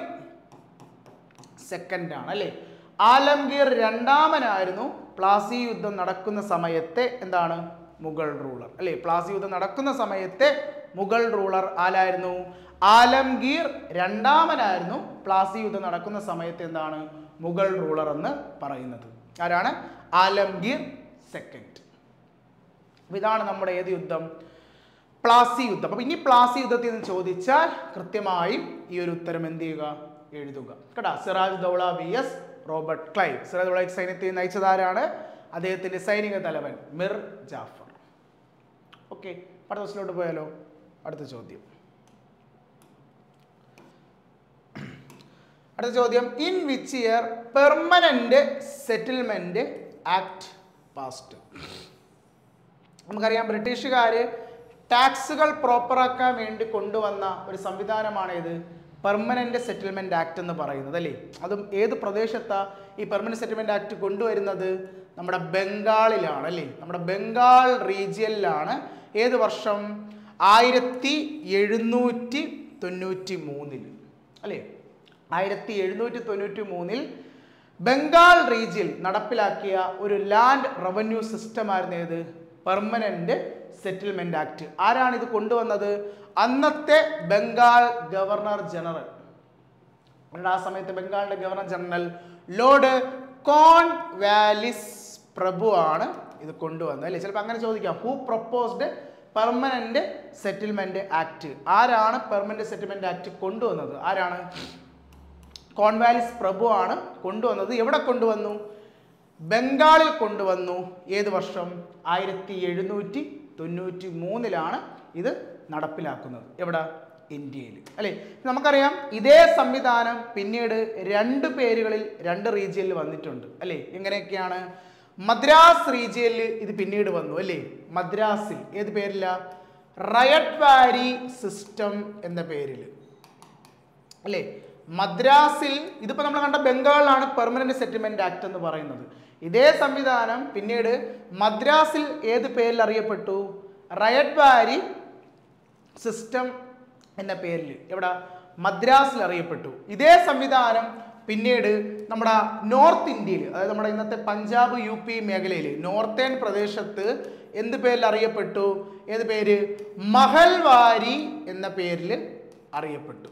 സെക്കൻഡ് ആണ് അല്ലേ ആലംഗീർ രണ്ടാമനായിരുന്നു പ്ലാസി യുദ്ധം നടക്കുന്ന സമയത്തെ എന്താണ് മുഗൾ റൂളർ അല്ലേ പ്ലാസി യുദ്ധം നടക്കുന്ന സമയത്തെ മുഗൾ റൂളർ ആരായിരുന്നു ആലംഗീർ രണ്ടാമനായിരുന്നു പ്ലാസി യുദ്ധം നടക്കുന്ന സമയത്ത് എന്താണ് മുഗൾ റൂളർ എന്ന് പറയുന്നത് ആരാണ് ആലംഗീർ സെക്കൻഡ് അപ്പൊ ഇതാണ് നമ്മുടെ ഏത് യുദ്ധം പ്ലാസി യുദ്ധം അപ്പൊ ഇനി പ്ലാസി യുദ്ധത്തിൽ നിന്ന് ചോദിച്ചാൽ കൃത്യമായും ഈ ഒരു ഉത്തരം എന്ത് ചെയ്യുക എഴുതുക കേട്ടാ Siraj Daula V S Robert Clive Siraj Daula സൈന്യത്തെ നയിച്ചതാരാണ് അദ്ദേഹത്തിന്റെ സൈനിക തലവൻ മിർ ജാഫർ ഓക്കെ അടുത്ത ദിവസത്തിലോട്ട് പോയാലോ അടുത്ത ചോദ്യം അടുത്ത ചോദ്യം in which year permanent settlement act passed നമുക്കറിയാം ബ്രിട്ടീഷുകാർ ടാക്സുകൾ പ്രോപ്പറാക്കാൻ വേണ്ടി കൊണ്ടുവന്ന ഒരു സംവിധാനമാണ് ഇത് പെർമനന്റ് സെറ്റിൽമെന്റ് ആക്ട് എന്ന് പറയുന്നത് അല്ലേ അതും ഏത് പ്രദേശത്താ ഈ പെർമനന്റ് സെറ്റിൽമെന്റ് ആക്ട് കൊണ്ടുവരുന്നത് നമ്മുടെ ബംഗാളിലാണ് അല്ലേ നമ്മുടെ ബംഗാൾ റീജിയനിലാണ് ഏത് വർഷം ആയിരത്തി എഴുന്നൂറ്റി തൊണ്ണൂറ്റി മൂന്നിൽ അല്ലേ ആയിരത്തി എഴുന്നൂറ്റി തൊണ്ണൂറ്റി മൂന്നിൽ ബംഗാൾ റീജിയൻ നടപ്പിലാക്കിയ ഒരു ലാൻഡ് റവന്യൂ സിസ്റ്റം ആയിരുന്നു ഏത് പെർമനന്റ് സെറ്റിൽമെന്റ് ആക്ട് ആരാണ് ഇത് കൊണ്ടുവന്നത് അന്നത്തെ ബംഗാൾ ഗവർണർ ജനറൽ അവരുടെ ആ സമയത്ത് ബംഗാളിന്റെ governor general Lord Cornwallis പ്രഭു ആണ് ഇത് കൊണ്ടുവന്നത് അല്ലേ ചിലപ്പോൾ അങ്ങനെ ചോദിക്കാം who proposed permanent settlement act ആരാണ് പെർമനന്റ് സെറ്റിൽമെന്റ് ആക്ട് കൊണ്ടുവന്നത് ആരാണ് കോൺവാലിസ് പ്രഭു ആണ് കൊണ്ടുവന്നത് എവിടെ കൊണ്ടുവന്നു ബംഗാളിൽ കൊണ്ടുവന്നു ഏത് വർഷം ആയിരത്തി എഴുന്നൂറ്റി തൊണ്ണൂറ്റി മൂന്നിലാണ് ഇത് നടപ്പിലാക്കുന്നത് എവിടെ ഇന്ത്യയിൽ അല്ലേ നമുക്കറിയാം ഇതേ സംവിധാനം പിന്നീട് രണ്ട് പേരുകളിൽ രണ്ട് റീജിയനിൽ വന്നിട്ടുണ്ട് അല്ലേ എങ്ങനെയൊക്കെയാണ് മദ്രാസ് റീജിയനിൽ ഇത് പിന്നീട് വന്നു അല്ലേ മദ്രാസിൽ ഏത് പേരില്ല റയറ്റ് വാരി സിസ്റ്റം എന്ന പേരിൽ അല്ലേ മദ്രാസിൽ ഇതിപ്പോൾ നമ്മൾ കണ്ട ബംഗാളിലാണ് പെർമനന്റ് സെറ്റിൽമെന്റ് ആക്ട് എന്ന് പറയുന്നത് ഇതേ സംവിധാനം പിന്നീട് മദ്രാസിൽ ഏത് പേരിൽ അറിയപ്പെട്ടു റയറ്റ് വാരി സിസ്റ്റം എന്ന പേരിൽ എവിടെ മദ്രാസിൽ അറിയപ്പെട്ടു ഇതേ സംവിധാനം പിന്നീട് നമ്മുടെ നോർത്ത് ഇന്ത്യയിൽ അതായത് നമ്മുടെ ഇന്നത്തെ പഞ്ചാബ് യു പി മേഖലയിൽ നോർത്തേൺ പ്രദേശത്ത് എന്ത് പേരിൽ അറിയപ്പെട്ടു ഏത് പേര് മഹൽവാരി എന്ന പേരിൽ അറിയപ്പെട്ടു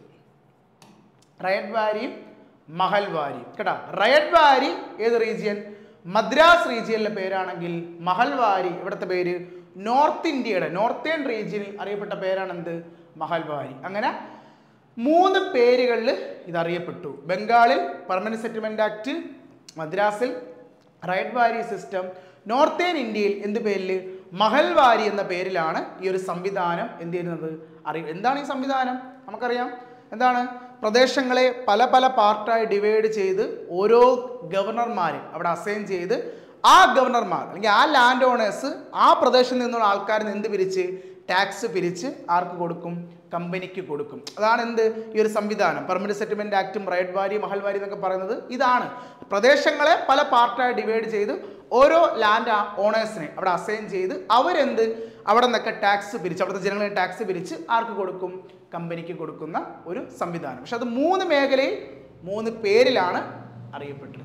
റയറ്റ് വാരിയും മഹൽ വാരിയും കേട്ടോ റയറ്റ് വാരി ഏത് റീജിയൻ മദ്രാസ് റീജിയനിലെ പേരാണെങ്കിൽ മഹൽ വാരി ഇവിടുത്തെ പേര് നോർത്ത് ഇന്ത്യയുടെ നോർത്തേൺ റീജിയനിൽ അറിയപ്പെട്ട പേരാണ് എന്ത് മഹൽ വാരി അങ്ങനെ മൂന്ന് പേരുകളിൽ ഇതറിയപ്പെട്ടു ബംഗാളിൽ പെർമനന്റ് സെറ്റിൽമെന്റ് ആക്ട് മദ്രാസിൽ റൈറ്റ് വാരി സിസ്റ്റം നോർത്തേൺ ഇന്ത്യയിൽ എന്ത് പേരിൽ മഹൽവാരി എന്ന പേരിലാണ് ഈ ഒരു സംവിധാനം എന്ത് ചെയ്യുന്നത് അറിയ എന്താണ് ഈ സംവിധാനം നമുക്കറിയാം എന്താണ് പ്രദേശങ്ങളെ പല പല പാർട്ടായി ഡിവൈഡ് ചെയ്ത് ഓരോ ഗവർണർമാരെ അവിടെ അസൈൻ ചെയ്ത് ആ ഗവർണർമാർ അല്ലെങ്കിൽ ആ ലാൻഡ് ഓണേഴ്സ് ആ പ്രദേശത്ത് നിന്നുള്ള ആൾക്കാരിൽ നിന്ന് എന്ത് പിരിച്ച് ടാക്സ് പിരിച്ച് ആർക്ക് കൊടുക്കും കമ്പനിക്ക് കൊടുക്കും അതാണ് എന്ത് ഈ ഒരു സംവിധാനം പെർമനന്റ് സെറ്റിൽമെന്റ് ആക്ടും റൈറ്റ് വാരി മഹൽവാരി എന്നൊക്കെ പറയുന്നത് ഇതാണ് പ്രദേശങ്ങളെ പല പാർട്ടായി ഡിവൈഡ് ചെയ്ത് ഓരോ ലാൻഡ് ഓണേഴ്സിനെ അവിടെ അസൈൻ ചെയ്ത് അവരെന്ത് അവിടെ നിന്നൊക്കെ ടാക്സ് പിരിച്ച് അവിടുത്തെ ജനങ്ങളെ ടാക്സ് പിരിച്ച് ആർക്ക് കൊടുക്കും കമ്പനിക്ക് കൊടുക്കുന്ന ഒരു സംവിധാനം പക്ഷെ അത് മൂന്ന് മേഖലയിൽ മൂന്ന് പേരിലാണ് അറിയപ്പെട്ടിരുന്നത്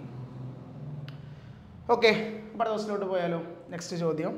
ഓക്കെ അടുത്ത ദിവസത്തിലോട്ട് പോയാലോ നെക്സ്റ്റ് ചോദ്യം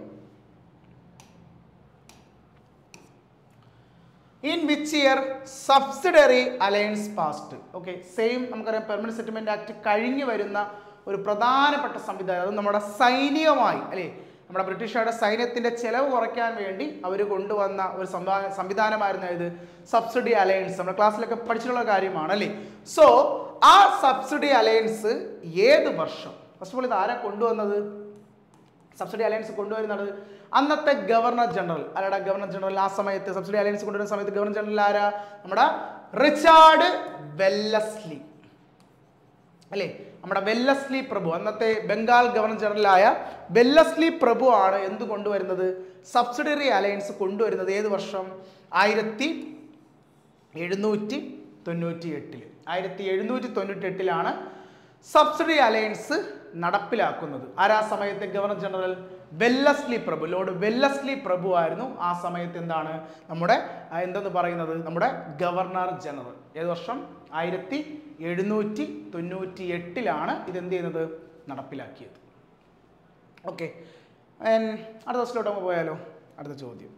in which year subsidiary alliance passed okay same നമുക്കറിയാം പെർമനന്റ് സെറ്റിൽമെന്റ് ആക്ട് കഴിഞ്ഞു വരുന്ന ഒരു പ്രധാനപ്പെട്ട സംവിധാനം അത് നമ്മുടെ സൈനികമായി അല്ലേ നമ്മുടെ ബ്രിട്ടീഷുകാരുടെ സൈന്യത്തിന്റെ ചെലവ് കുറയ്ക്കാൻ വേണ്ടി അവർ കൊണ്ടുവന്ന ഒരു സംവിധാന സംവിധാനമായിരുന്നു ഇത് സബ്സിഡി അലയൻസ് നമ്മുടെ ക്ലാസ്സിലൊക്കെ പഠിച്ചിട്ടുള്ള കാര്യമാണ് അല്ലേ സോ ആ സബ്സിഡി അലയൻസ് ഏത് വർഷം ഫസ്റ്റ് ഓഫ് ഓൾ ഇത് ആരാ കൊണ്ടുവന്നത് സബ്സിഡി അലയൻസ് കൊണ്ടുവരുന്നത് അന്നത്തെ ഗവർണർ ജനറൽ ആരാടാ ഗവർണർ ജനറൽ ആ സമയത്ത് സബ്സിഡി അലയൻസ് കൊണ്ടുവരുന്ന സമയത്ത് ഗവർണർ ജനറൽ ആരാ നമ്മുടെ റിച്ചാർഡ് വെല്ലസ്ലി അല്ലേ നമ്മുടെ വെല്ലസ്ലി പ്രഭു അന്നത്തെ ബംഗാൾ ഗവർണർ ജനറലായ വെല്ലസ്ലി പ്രഭു ആണ് എന്ത് കൊണ്ടുവരുന്നത് സബ്സിഡറി അലയൻസ് കൊണ്ടുവരുന്നത് ഏത് വർഷം ആയിരത്തി എഴുന്നൂറ്റി തൊണ്ണൂറ്റി എട്ടിൽ ആയിരത്തി എഴുന്നൂറ്റി തൊണ്ണൂറ്റി എട്ടിലാണ് സബ്സിഡി അലയൻസ് നടപ്പിലാക്കുന്നത് ആരാ സമയത്തെ ഗവർണർ ജനറൽ വെല്ലസ്ലി പ്രഭു ലോർഡ് വെല്ലസ്ലി പ്രഭു ആയിരുന്നു ആ സമയത്ത് എന്താണ് നമ്മുടെ ആ, എന്തെന്ന് പറയുന്നത് നമ്മുടെ ഗവർണർ ജനറൽ ഏത് വർഷം ആയിരത്തി എഴുന്നൂറ്റി തൊണ്ണൂറ്റി എട്ടിലാണ് ഇതെന്ത് ചെയ്യുന്നത് നടപ്പിലാക്കിയത് ഓക്കെ അടുത്ത ദിവസത്തിലോട്ട് നമുക്ക് പോയാലോ അടുത്ത ചോദ്യം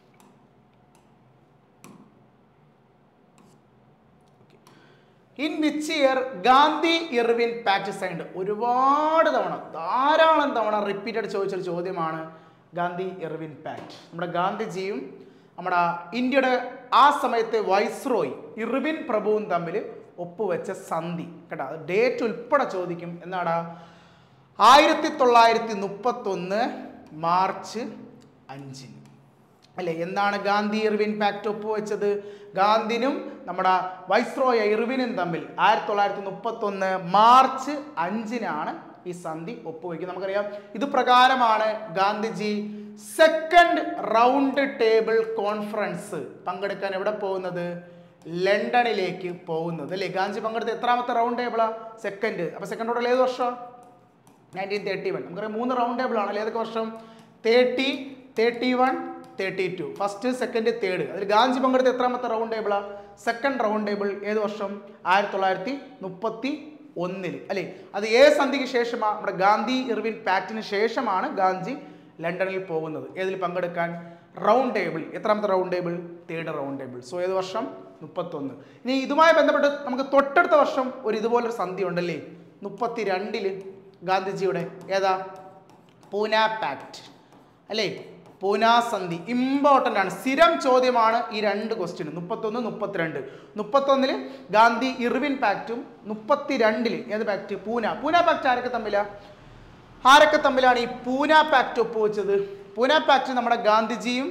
in which year Gandhi Irwin pact signed ഒരുപാട് തവണ ധാരാളം തവണ റിപ്പീറ്റഡ് ചോദിച്ചൊരു ചോദ്യമാണ് ഗാന്ധി ഇർവിൻ പാറ്റ് നമ്മുടെ ഗാന്ധിജിയും നമ്മുടെ ഇന്ത്യയുടെ ആ സമയത്തെ വൈസ്രോയ് ഇർവിൻ പ്രഭുവും തമ്മിൽ ഒപ്പുവെച്ച സന്ധി കേട്ടോ അത് ഡേറ്റ് ഉൾപ്പെടെ ചോദിക്കും എന്നാടാ ആയിരത്തി തൊള്ളായിരത്തി മുപ്പത്തൊന്ന് മാർച്ച് അഞ്ചിന് അല്ലെ എന്നാണ് ഗാന്ധി ഇർവിൻ പാക്ട് ഒപ്പുവെച്ചത് ഗാന്ധിനും നമ്മുടെ വൈസ്രോയ ഇർവിനും തമ്മിൽ ആയിരത്തി തൊള്ളായിരത്തി മുപ്പത്തൊന്ന് മാർച്ച് അഞ്ചിനാണ് ഈ സന്ധി ഒപ്പുവെക്കുന്നത് നമുക്കറിയാം ഇത് പ്രകാരമാണ് Gandhiji second round table conference പങ്കെടുക്കാൻ എവിടെ പോകുന്നത് ലണ്ടനിലേക്ക് പോകുന്നത് അല്ലേ ഗാന്ധി പങ്കെടുത്ത എത്രാമത്തെ റൗണ്ട് ടേബിളാ സെക്കൻഡ് അപ്പൊ സെക്കൻഡ് റൗണ്ടിൽ ഏത് വർഷം നയൻറ്റീൻ തേർട്ടി വൺ നമുക്കറിയാം മൂന്ന് റൗണ്ട് ടേബിൾ ആണല്ലോ ഏതൊക്കെ വർഷം thirty thirty one thirty two first second third അതിൽ ഗാന്ധി പങ്കെടുത്ത എത്രാമത്തെ റൗണ്ട് ടേബിളാ സെക്കൻഡ് റൗണ്ട് ടേബിൾ ഏത് വർഷം ആയിരത്തി തൊള്ളായിരത്തി മുപ്പത്തി ഒന്നിൽ അല്ലേ അത് ഏ സന്ധിക്ക് ശേഷമാണ് നമ്മുടെ ഗാന്ധി ഇർവിൻ പാക്റ്റിന് ശേഷമാണ് ഗാന്ധി ലണ്ടനിൽ പോകുന്നത് ഏതിൽ പങ്കെടുക്കാൻ റൗണ്ട് ടേബിൾ എത്രാമത്തെ round table third round table so ഏത് വർഷം മുപ്പത്തൊന്ന് ഇനി ഇതുമായി ബന്ധപ്പെട്ട് നമുക്ക് തൊട്ടടുത്ത വർഷം ഒരു ഇതുപോലൊരു സന്ധി ഉണ്ടല്ലേ മുപ്പത്തി രണ്ടില് ഗാന്ധിജിയുടെ ഏതാ പൂന പാക്ട് അല്ലേ പൂന സന്ധി ഇമ്പോർട്ടൻ്റ് ആണ് സ്ഥിരം ചോദ്യമാണ് ഈ രണ്ട് ക്വസ്റ്റ്യൻ മുപ്പത്തൊന്ന് മുപ്പത്തിരണ്ട് മുപ്പത്തൊന്നില് ഗാന്ധി ഇർവിൻ പാക്റ്റും മുപ്പത്തിരണ്ടില് ഏത് പാക്ട് പൂന പൂന പാക്ട് ആരൊക്കെ തമ്മിലാ ആരൊക്കെ തമ്മിലാണ് ഈ പൂന പാക്ട് ഒപ്പുവെച്ചത് പൂന പാക്ട് നമ്മുടെ ഗാന്ധിജിയും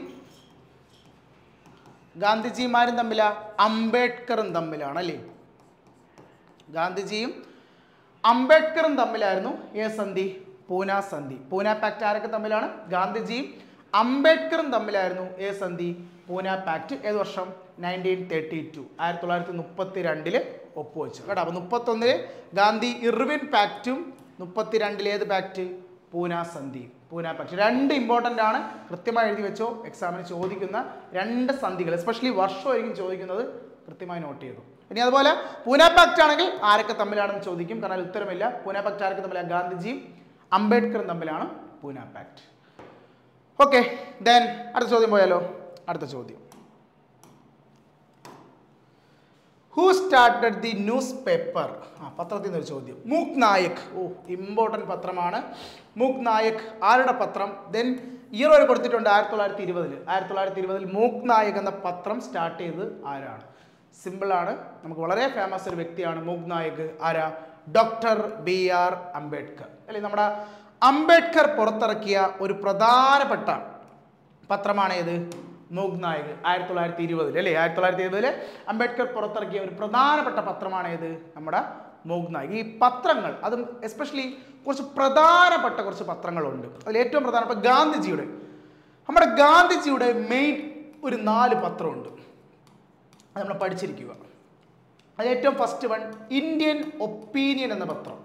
ഗാന്ധിജിമാരും തമ്മിലാ അംബേദ്കറും തമ്മിലാണ് അല്ലേ ഗാന്ധിജിയും അംബേദ്കറും തമ്മിലായിരുന്നു ഏ സന്ധി പൂന സന്ധി പൂന പാക്ട് ആരൊക്കെ തമ്മിലാണ് ഗാന്ധിജിയും അംബേദ്കറും തമ്മിലായിരുന്നു ഏ സന്ധി പൂന പാക്ട് ഏത് വർഷം നയൻറ്റീൻ തേർട്ടി ടു ആയിരത്തി തൊള്ളായിരത്തി മുപ്പത്തി രണ്ടില് ഒപ്പുവെച്ചു കേട്ടോ അപ്പോൾ മുപ്പത്തൊന്നില് ഗാന്ധി ഇർവിൻ പാക്റ്റും മുപ്പത്തിരണ്ടിൽ ഏത് പാക്ട് പൂന സന്ധി പൂന പാക്ട് രണ്ട് ഇമ്പോർട്ടൻ്റ് ആണ് കൃത്യമായി എഴുതി വെച്ചോ എക്സാമിന് ചോദിക്കുന്ന രണ്ട് സന്ധികൾ എസ്പെഷ്യലി വർഷമായിരിക്കും ചോദിക്കുന്നത് കൃത്യമായി നോട്ട് ചെയ്തു ഇനി അതുപോലെ പൂന പാക്ട് ആണെങ്കിൽ ആരൊക്കെ തമ്മിലാണെന്ന് ചോദിക്കും കാരണം അതിൽ ഉത്തരമില്ല പൂന പാക്ട് ആരൊക്കെ തമ്മിലാണ് ഗാന്ധിജിയും അംബേദ്കറും തമ്മിലാണ് പൂന പാക്ട് ഓക്കെ ദെൻ അടുത്ത ചോദ്യം പോയാലോ അടുത്ത ചോദ്യം who started the newspaper ആ പത്രത്തിൽ നിന്നൊരു ചോദ്യം മൂക് നായക് ഓ ഇമ്പോർട്ടൻറ്റ് പത്രമാണ് മൂക് നായക് ആരുടെ പത്രം ദെൻ ഇയർ വരെ കൊടുത്തിട്ടുണ്ട് ആയിരത്തി തൊള്ളായിരത്തി ഇരുപതിൽ ആയിരത്തി തൊള്ളായിരത്തി ഇരുപതിൽ മൂക് നായക് എന്ന പത്രം സ്റ്റാർട്ട് ചെയ്തത് ആരാണ് സിമ്പിളാണ് നമുക്ക് വളരെ ഫേമസ് ഒരു വ്യക്തിയാണ് മൂക് നായക് ആരാ ഡോക്ടർ ബി ആർ അംബേദ്കർ അല്ലെ നമ്മുടെ അംബേദ്കർ പുറത്തിറക്കിയ ഒരു പ്രധാനപ്പെട്ട പത്രമാണ് ഏത് മൂക് നായക് ആയിരത്തി തൊള്ളായിരത്തി ഇരുപതിൽ അല്ലേ ആയിരത്തി തൊള്ളായിരത്തി ഇരുപതിൽ അംബേദ്കർ പുറത്തിറക്കിയ ഒരു പ്രധാനപ്പെട്ട പത്രമാണ് ഏത് നമ്മുടെ മൂക് നായക് ഈ പത്രങ്ങൾ അതും എസ്പെഷ്യലി കുറച്ച് പ്രധാനപ്പെട്ട കുറച്ച് പത്രങ്ങളുണ്ട് അതിൽ ഏറ്റവും പ്രധാനപ്പെട്ട ഗാന്ധിജിയുടെ നമ്മുടെ ഗാന്ധിജിയുടെ മെയിൻ ഒരു നാല് പത്രമുണ്ട് അത് നമ്മൾ പഠിച്ചിരിക്കുക അത് ഏറ്റവും ഫസ്റ്റ് വൺ ഇന്ത്യൻ ഒപ്പീനിയൻ എന്ന പത്രം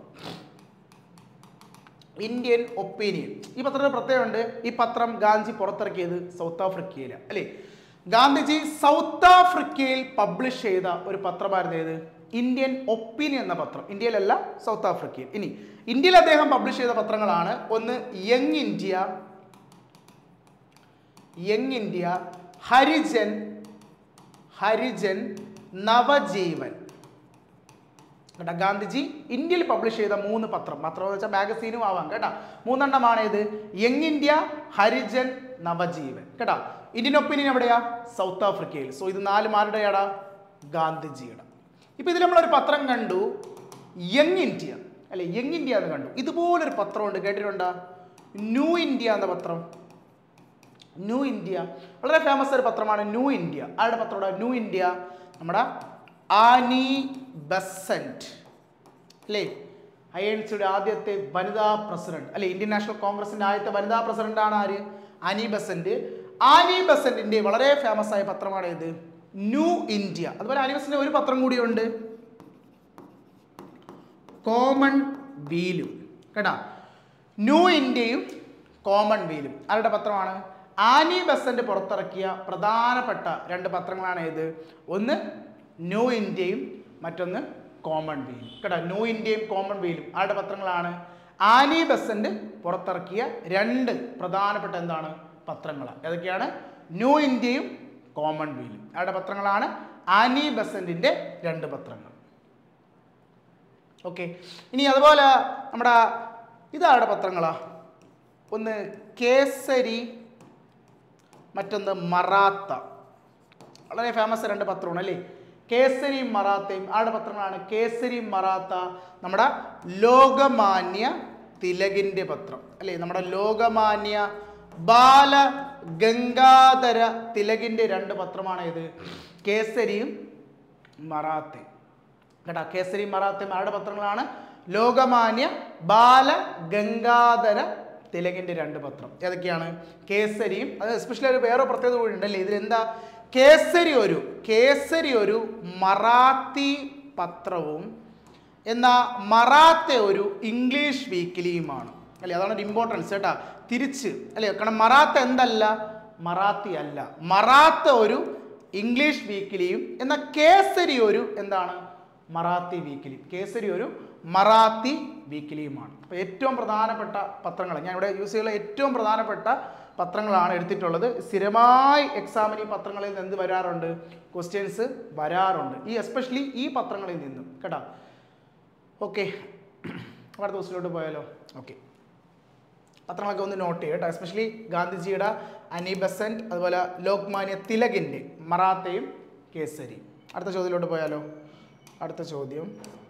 ഇന്ത്യൻ ഒപ്പീനിയൻ ഈ പത്രത്തിന് പ്രത്യേകമുണ്ട് ഈ പത്രം ഗാന്ധി പുറത്തിറക്കിയത് സൗത്ത് ആഫ്രിക്കയിലാണ് അല്ലേ ഗാന്ധിജി സൗത്ത് ആഫ്രിക്കയിൽ പബ്ലിഷ് ചെയ്ത ഒരു പത്രമായിരുന്നു ഏത് ഇന്ത്യൻ ഒപ്പീനിയൻ എന്ന പത്രം ഇന്ത്യയിലല്ല സൗത്ത് ആഫ്രിക്കയിൽ ഇനി ഇന്ത്യയിൽ അദ്ദേഹം പബ്ലിഷ് ചെയ്ത പത്രങ്ങളാണ് ഒന്ന് Young India Young India Harijan Harijan Navajivan കേട്ടോ ഗാന്ധിജി ഇന്ത്യയിൽ പബ്ലിഷ് ചെയ്ത മൂന്ന് പത്രം പത്രം എന്ന് വെച്ചാൽ മാഗസീനും ആവാം കേട്ടോ മൂന്നെണ്ണമാണ് ഇത് യങ് ഇന്ത്യ ഹരിജൻ നവജീവൻ കേട്ടോ ഇന്ത്യൻ ഒപ്പീനിയൻ എവിടെയാ സൗത്ത് ആഫ്രിക്കയിൽ സോ ഇത് നാല് മാരുടെയാടാ ഗാന്ധിജിയുടെ ഇപ്പൊ ഇതിൽ നമ്മളൊരു പത്രം കണ്ടു യങ് ഇന്ത്യ അല്ലെ യങ് ഇന്ത്യ എന്ന് കണ്ടു ഇതുപോലൊരു പത്രമുണ്ട് കേട്ടിട്ടുണ്ടോ ന്യൂ ഇന്ത്യ എന്ന പത്രം ന്യൂ ഇന്ത്യ വളരെ ഫേമസ് ഒരു പത്രമാണ് ന്യൂ ഇന്ത്യ ആരുടെ പത്രമാണ് ന്യൂ ഇന്ത്യ നമ്മുടെ ആനി ബസന്റ് അല്ലേ ഐ എൻ സിയുടെ ആദ്യത്തെ വനിതാ പ്രസിഡന്റ് അല്ലെ ഇന്ത്യൻ നാഷണൽ കോൺഗ്രസിന്റെ ആദ്യത്തെ വനിതാ പ്രസിഡന്റ് ആണ് ആര് ആനി ബസന്റ് ആനി ബസന്റിന്റെ വളരെ ഫേമസ് ആയ പത്രമാണ് ഇത് ന്യൂ ഇന്ത്യ അതുപോലെ ആനി ബസന്റിന്റെ ഒരു പത്രം കൂടിയുണ്ട് കോമൺ വീലും കേട്ടാ ന്യൂ ഇന്ത്യയും കോമൺ വീലും ആരുടെ പത്രമാണ് ആനി ബസന്റ് പുറത്തിറക്കിയ പ്രധാനപ്പെട്ട രണ്ട് പത്രങ്ങളാണ് ഏത് ഒന്ന് ന്യൂ ഇന്ത്യയും മറ്റൊന്ന് കോമൺ വീലും കേട്ടോ ന്യൂ ഇന്ത്യയും കോമൺ വീലും ആരുടെ പത്രങ്ങളാണ് ആനി ബസന്റ് പുറത്തിറക്കിയ രണ്ട് പ്രധാനപ്പെട്ട എന്താണ് പത്രങ്ങൾ ഏതൊക്കെയാണ് ന്യൂ ഇന്ത്യയും കോമൺ വീലും ആരുടെ പത്രങ്ങളാണ് ആനി ബസന്റിന്റെ രണ്ട് പത്രങ്ങൾ ഓക്കെ ഇനി അതുപോലെ നമ്മുടെ ഇതാരുടെ പത്രങ്ങളാ ഒന്ന് കേസരി മറ്റൊന്ന് മറാത്ത വളരെ ഫേമസ് രണ്ട് പത്രമാണ് അല്ലേ കേസരിയും മറാത്തയും ആരുടെ പത്രങ്ങളാണ് കേസരിയും മറാത്ത നമ്മുടെ ലോകമാന്യ തിലകിൻ്റെ പത്രം അല്ലേ നമ്മുടെ ലോകമാന്യ ബാല ഗംഗാധര തിലകിൻ്റെ രണ്ട് പത്രമാണ് ഇത് കേസരിയും മറാത്തയും കേട്ടോ കേസരി മറാത്തയും ആരുടെ പത്രങ്ങളാണ് ലോകമാന്യ ബാല ഗംഗാധര തിലകിന്റെ രണ്ട് പത്രം ഏതൊക്കെയാണ് കേസരിയും അത് എസ്പെഷ്യലി ഒരു വേറെ പ്രത്യേകത കൂടി ഉണ്ടല്ലേ ഇതിലെന്താ കേസരി ഒരു കേസരി ഒരു മറാത്തി പത്രവും എന്നാൽ മറാത്ത ഒരു ഇംഗ്ലീഷ് വീക്കിലിയുമാണ് അല്ലേ അതാണ് ഒരു ഇമ്പോർട്ടൻസ് കേട്ടാ തിരിച്ച് അല്ലേ കാരണം മറാത്ത എന്തല്ല മറാത്തി അല്ല മറാത്ത ഒരു ഇംഗ്ലീഷ് വീക്കിലിയും എന്നാൽ കേസരി ഒരു എന്താണ് മറാത്തി വീക്കിലി കേസരി ഒരു മറാത്തി വീക്കിലിയുമാണ് അപ്പോൾ ഏറ്റവും പ്രധാനപ്പെട്ട പത്രങ്ങൾ ഞാൻ ഇവിടെ യൂസ് ചെയ്യുന്ന ഏറ്റവും പ്രധാനപ്പെട്ട പത്രങ്ങളാണ് എടുത്തിട്ടുള്ളത് സ്ഥിരമായി എക്സാമിന് ഈ പത്രങ്ങളിൽ നിന്ന് എന്ത് വരാറുണ്ട് ക്വസ്റ്റ്യൻസ് വരാറുണ്ട് ഈ എസ്പെഷ്യലി ഈ പത്രങ്ങളിൽ നിന്നും കേട്ടോ ഓക്കെ അടുത്ത ക്വസ്റ്റിലോട്ട് പോയാലോ ഓക്കെ പത്രങ്ങളൊക്കെ ഒന്ന് നോട്ട് ചെയ്യുക കേട്ടോ എസ്പെഷ്യലി ഗാന്ധിജിയുടെ അനി ബസന്റ് അതുപോലെ ലോക്മാന്യ തിലകിൻ്റെ മറാത്തയും കേസരി അടുത്ത ചോദ്യത്തിലോട്ട് പോയാലോ അടുത്ത ചോദ്യം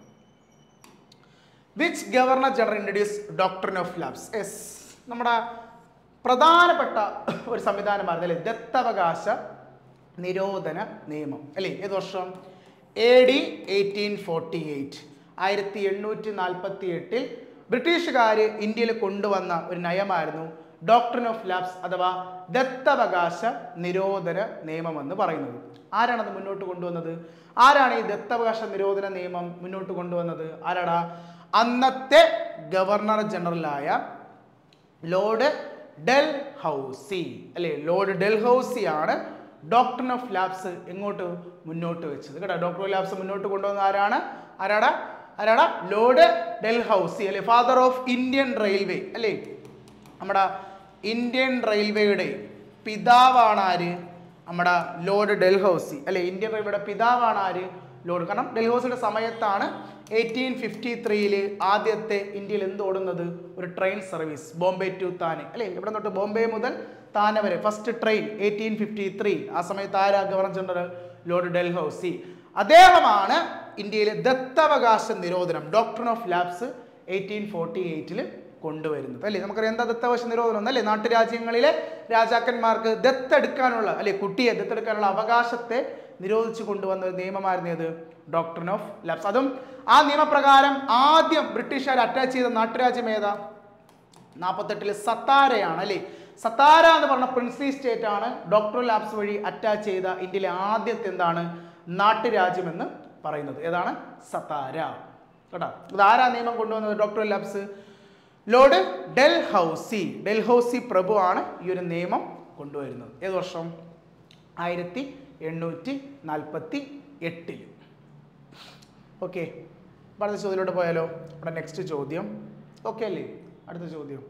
which governor general introduce doctrine of lapse എസ് നമ്മുടെ പ്രധാനപ്പെട്ട ഒരു സംവിധാനമായിരുന്നു അല്ലേ ദത്തവകാശ നിരോധന നിയമം അല്ലേ ഏത് വർഷം A D eighteen forty eight ആയിരത്തി എണ്ണൂറ്റി നാൽപ്പത്തി എട്ടിൽ ബ്രിട്ടീഷുകാർ ഇന്ത്യയിൽ കൊണ്ടുവന്ന ഒരു നയമായിരുന്നു ഡോക്ടറിൻ ഓഫ് ലാബ്സ് അഥവാ ദത്തവകാശ നിരോധന നിയമം എന്ന് പറയുന്നത് ആരാണത് മുന്നോട്ട് കൊണ്ടുവന്നത് ആരാണ് ഈ ദത്തവകാശ നിരോധന നിയമം മുന്നോട്ട് കൊണ്ടുവന്നത് ആരാടാ അന്നത്തെ ഗവർണർ ജനറലായ ലോർഡ് ഡെൽ ഹൗസി അല്ലേ ലോർഡ് ഡെൽ ഹൗസി ആണ് ഡോക്ടർ ഓഫ് ലാബ്സ് എങ്ങോട്ട് മുന്നോട്ട് വെച്ചത് കേട്ടോ ഡോക്ടർ ഓഫ് ലാബ്സ് മുന്നോട്ട് കൊണ്ടുവന്ന ആരാണ് ആരാടാ ആരാടാ ലോർഡ് ഡെൽ ഹൗസി അല്ലെ ഫാദർ ഓഫ് ഇന്ത്യൻ റെയിൽവേ അല്ലേ നമ്മുടെ ഇന്ത്യൻ റെയിൽവേയുടെ പിതാവാണ് ആര് നമ്മുടെ ലോർഡ് ഡെൽഹൌസി അല്ലെ ഇന്ത്യൻ റെയിൽവേയുടെ പിതാവാണ് ആര് ലോർഡ് കാരണം ഡെൽഹൌസിയുടെ സമയത്താണ് എയ്റ്റീൻ ഫിഫ്റ്റി ത്രീയിൽ ആദ്യത്തെ ഇന്ത്യയിൽ എന്ത് ഓടുന്നത് ഒരു train service Bombay to Thane അല്ലെ ഇവിടെ തൊട്ട് ബോംബെ മുതൽ താനെ വരെ first train eighteen fifty three ആ സമയത്ത് ആരാ ഗവർണർ ജനറൽ ലോർഡ് ഡെൽഹൌസി അദ്ദേഹമാണ് ഇന്ത്യയിലെ ദത്തവകാശ നിരോധനം doctrine of lapse eighteen forty എയ്റ്റിൽ കൊണ്ടുവരുന്നത് അല്ലേ നമുക്കറിയാം എന്താ ദത്തവകാശ നിരോധനം എന്നല്ലേ നാട്ടുരാജ്യങ്ങളിലെ രാജാക്കന്മാർക്ക് ദത്തെടുക്കാനുള്ള അല്ലെ കുട്ടിയെ ദത്തെടുക്കാനുള്ള അവകാശത്തെ നിരോധിച്ചു കൊണ്ടുവന്ന ഒരു നിയമമായിരുന്നു ഇത് ഡോക്ടർ ഓഫ് ലാബ്സ് അതും ആ നിയമപ്രകാരം ആദ്യം ബ്രിട്ടീഷുകാർ അറ്റാച്ച് ചെയ്ത നാട്ടുരാജ്യം ഏതാ നാൽപ്പത്തെട്ടില് സത്താരയാണ് അല്ലേ സത്താര എന്ന് പറഞ്ഞ പ്രിൻസ്ലി സ്റ്റേറ്റ് ആണ് ഡോക്ടർ ലാബ്സ് വഴി അറ്റാച്ച് ചെയ്ത ഇന്ത്യയിലെ ആദ്യത്തെ എന്താണ് നാട്ടുരാജ്യം എന്ന് പറയുന്നത് ഏതാണ് സത്താര കേട്ടോ ഇത് ആരാ നിയമം കൊണ്ടുവന്നത് doctrine lapse Lord Dalhousie Dalhousie പ്രഭു ആണ് ഈ ഒരു നിയമം കൊണ്ടുവരുന്നത് ഏത് വർഷം ആയിരത്തി എണ്ണൂറ്റി നാൽപ്പത്തി എട്ടിൽ ഓക്കെ അടുത്ത ചോദ്യത്തിലോട്ട് പോയാലോ ഇവിടെ നെക്സ്റ്റ് ചോദ്യം ഓക്കെ അല്ലേ അടുത്ത ചോദ്യം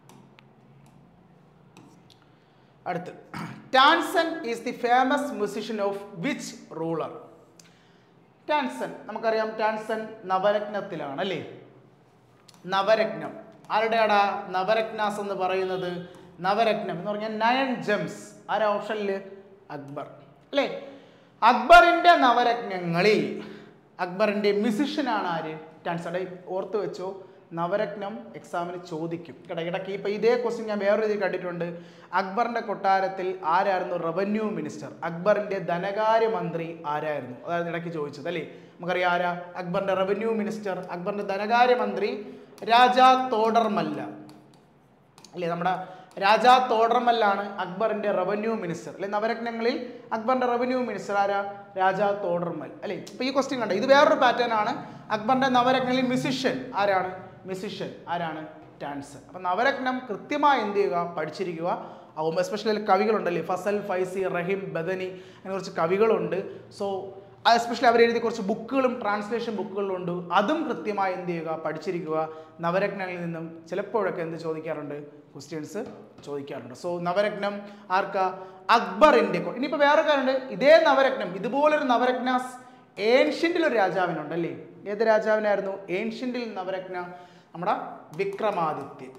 അടുത്ത് Tansen is the famous musician of which ruler Tansen നമുക്കറിയാം ടാൻസൺ നവരത്നത്തിലാണ് അല്ലേ നവരത്നം ആരുടെയാടാ നവരത്നാസ് എന്ന് പറയുന്നത് നവരത്നം എന്ന് പറഞ്ഞാൽ നയൻ ജെംസ് ആരാ ഓപ്ഷനിൽ അക്ബർ അല്ലേ അക്ബറിന്റെ നവരത്നങ്ങളിൽ അക്ബറിന്റെ മ്യൂസിഷ്യനാണ് ആര് ടാൻസൺ ഓർത്ത് വെച്ചോ നവരത്നം എക്സാമിന് ചോദിക്കും കേട്ടോ ഇടയ്ക്ക് ഇപ്പം ഇതേ ക്വസ്റ്റ്യൻ ഞാൻ വേറൊരു രീതിയിൽ കണ്ടിട്ടുണ്ട് അക്ബറിന്റെ കൊട്ടാരത്തിൽ ആരായിരുന്നു റവന്യൂ മിനിസ്റ്റർ അക്ബറിന്റെ ധനകാര്യമന്ത്രി ആരായിരുന്നു അതായത് ഇടയ്ക്ക് ചോദിച്ചത് അല്ലേ നമുക്കറിയാം ആരാ അക്ബറിന്റെ റവന്യൂ മിനിസ്റ്റർ അക്ബറിന്റെ ധനകാര്യമന്ത്രി രാജാ തോഡർമല്ല അല്ലേ നമ്മുടെ രാജാ തോഡർമല്ലാണ് അക്ബറിന്റെ റവന്യൂ മിനിസ്റ്റർ അല്ലെ നവരത്നങ്ങളിൽ അക്ബറിന്റെ റവന്യൂ മിനിസ്റ്റർ ആരാ രാജാ തോഡർമൽ അല്ലേ ഇപ്പൊ ഈ ക്വസ്റ്റ്യൻ കണ്ട ഇത് വേറൊരു പാറ്റേൺ ആണ് അക്ബറിന്റെ നവരത്നങ്ങളിൽ മ്യൂസിഷ്യൻ ആരാണ് മ്യൂസിഷ്യൻ ആരാണ് ടാൻസൺ അപ്പൊ നവരത്നം കൃത്യമായി എന്ത് ചെയ്യുക പഠിച്ചിരിക്കുക ആവുമ്പോൾ എസ്പെഷ്യലി കവികളുണ്ടല്ലേ ഫസൽ ഫൈസി റഹീം ബദനി അങ്ങനെ കുറച്ച് കവികളുണ്ട് സോ എസ്പെഷ്യലി അവർ എഴുതിയ കുറച്ച് ബുക്കുകളും ട്രാൻസ്ലേഷൻ ബുക്കുകളും ഉണ്ട് അതും കൃത്യമായി എന്ത് ചെയ്യുക പഠിച്ചിരിക്കുക നവരത്നങ്ങളിൽ നിന്നും ചിലപ്പോഴൊക്കെ എന്ത് ചോദിക്കാറുണ്ട് ക്വസ്റ്റ്യൻസ് ചോദിക്കാറുണ്ട് സോ നവരത്നം ആർക്കാ അക്ബറിന്റെ കൊ- ഇനിയിപ്പോൾ വേറെ കാര്യമുണ്ട് ഇതേ നവരത്നം ഇതുപോലൊരു നവരത്നാസ് ഏൻഷ്യൻ്റിൽ ഒരു രാജാവിനുണ്ട് അല്ലേ ഏത് രാജാവിനായിരുന്നു ഏൻഷ്യൻ്റിൽ നവരത്ന നമ്മുടെ വിക്രമാദിത്യൻ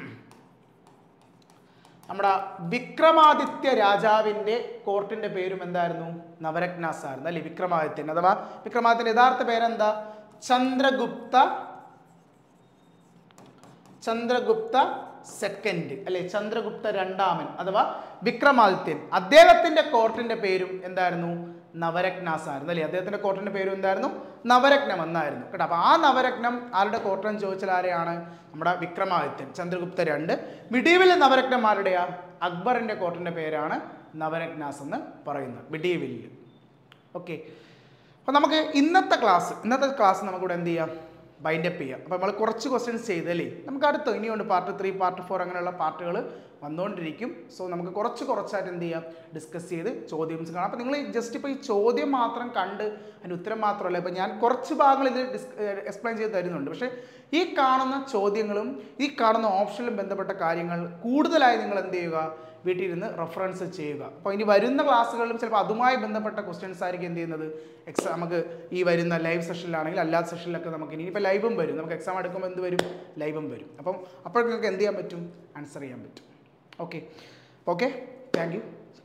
നമ്മുടെ വിക്രമാദിത്യ രാജാവിന്റെ കോർട്ടിന്റെ പേരും എന്തായിരുന്നു നവരത്നാസ് ആയിരുന്നു അല്ലെ വിക്രമാദിത്യൻ അഥവാ വിക്രമാദിത്യന്റെ യഥാർത്ഥ പേരെന്താ ചന്ദ്രഗുപ്ത ചന്ദ്രഗുപ്ത സെക്കൻഡ് അല്ലെ ചന്ദ്രഗുപ്ത രണ്ടാമൻ അഥവാ വിക്രമാദിത്യൻ അദ്ദേഹത്തിന്റെ കോർട്ടിന്റെ പേരും എന്തായിരുന്നു നവരത്നാസ് ആയിരുന്നു അല്ലെ അദ്ദേഹത്തിന്റെ കോർട്ടിന്റെ പേരും എന്തായിരുന്നു നവരത്നം എന്നായിരുന്നു കേട്ടോ അപ്പൊ ആ നവരത്നം ആരുടെ കോർട്ടെന്ന് ചോദിച്ചാൽ ആരെയാണ് നമ്മുടെ വിക്രമാദിത്യൻ ചന്ദ്രഗുപ്ത രണ്ട് മിഡീവിൽ നവരത്നം ആരുടെയാ അക്ബറിന്റെ കോർട്ടിന്റെ പേരാണ് നവരത്നാസ് എന്ന് പറയുന്നത് മിഡീവില്ല് ഓക്കെ അപ്പോൾ നമുക്ക് ഇന്നത്തെ ക്ലാസ് ഇന്നത്തെ ക്ലാസ് നമുക്കിവിടെ എന്ത് ചെയ്യാം ബൈൻഡപ്പ് ചെയ്യാം അപ്പോൾ നമ്മൾ കുറച്ച് ക്വസ്റ്റ്യൻസ് ചെയ്തല്ലേ നമുക്ക് അടുത്ത് ഇനിയുണ്ട് പാർട്ട് ത്രീ പാർട്ട് ഫോർ അങ്ങനെയുള്ള പാർട്ടുകൾ വന്നുകൊണ്ടിരിക്കും സോ നമുക്ക് കുറച്ച് കുറച്ചായിട്ട് എന്ത് ചെയ്യാം ഡിസ്കസ് ചെയ്ത് ചോദ്യം കാണാം അപ്പോൾ നിങ്ങൾ ജസ്റ്റ് ഇപ്പോൾ ഈ ചോദ്യം മാത്രം കണ്ട് അതിൻ്റെ ഉത്തരം മാത്രമല്ല ഇപ്പോൾ ഞാൻ കുറച്ച് ഭാഗങ്ങൾ ഇത് ഡിസ് എക്സ്പ്ലെയിൻ ചെയ്ത് തരുന്നുണ്ട് പക്ഷേ ഈ കാണുന്ന ചോദ്യങ്ങളും ഈ കാണുന്ന ഓപ്ഷനിലും ബന്ധപ്പെട്ട കാര്യങ്ങൾ കൂടുതലായി നിങ്ങൾ എന്ത് ചെയ്യുക വീട്ടിൽ ഇരുന്ന് റെഫറൻസ് ചെയ്യുക അപ്പോൾ ഇനി വരുന്ന ക്ലാസ്സുകളിലും ചിലപ്പോൾ അതുമായി ബന്ധപ്പെട്ട ക്വസ്റ്റ്യൻസ് ആയിരിക്കും എന്ത് ചെയ്യുന്നത് എക്സാം നമുക്ക് ഈ വരുന്ന ലൈവ് സെഷനിലാണെങ്കിൽ അല്ലാത്ത സെഷനിലൊക്കെ നമുക്ക് ഇനി ഇപ്പോൾ ലൈവും വരും നമുക്ക് എക്സാം എടുക്കുമ്പോൾ എന്ത് വരും ലൈവും വരും അപ്പം അപ്പോൾ നിങ്ങൾക്ക് എന്ത് ചെയ്യാൻ പറ്റും ആൻസർ ചെയ്യാൻ പറ്റും ഓക്കെ ഓക്കെ താങ്ക് യു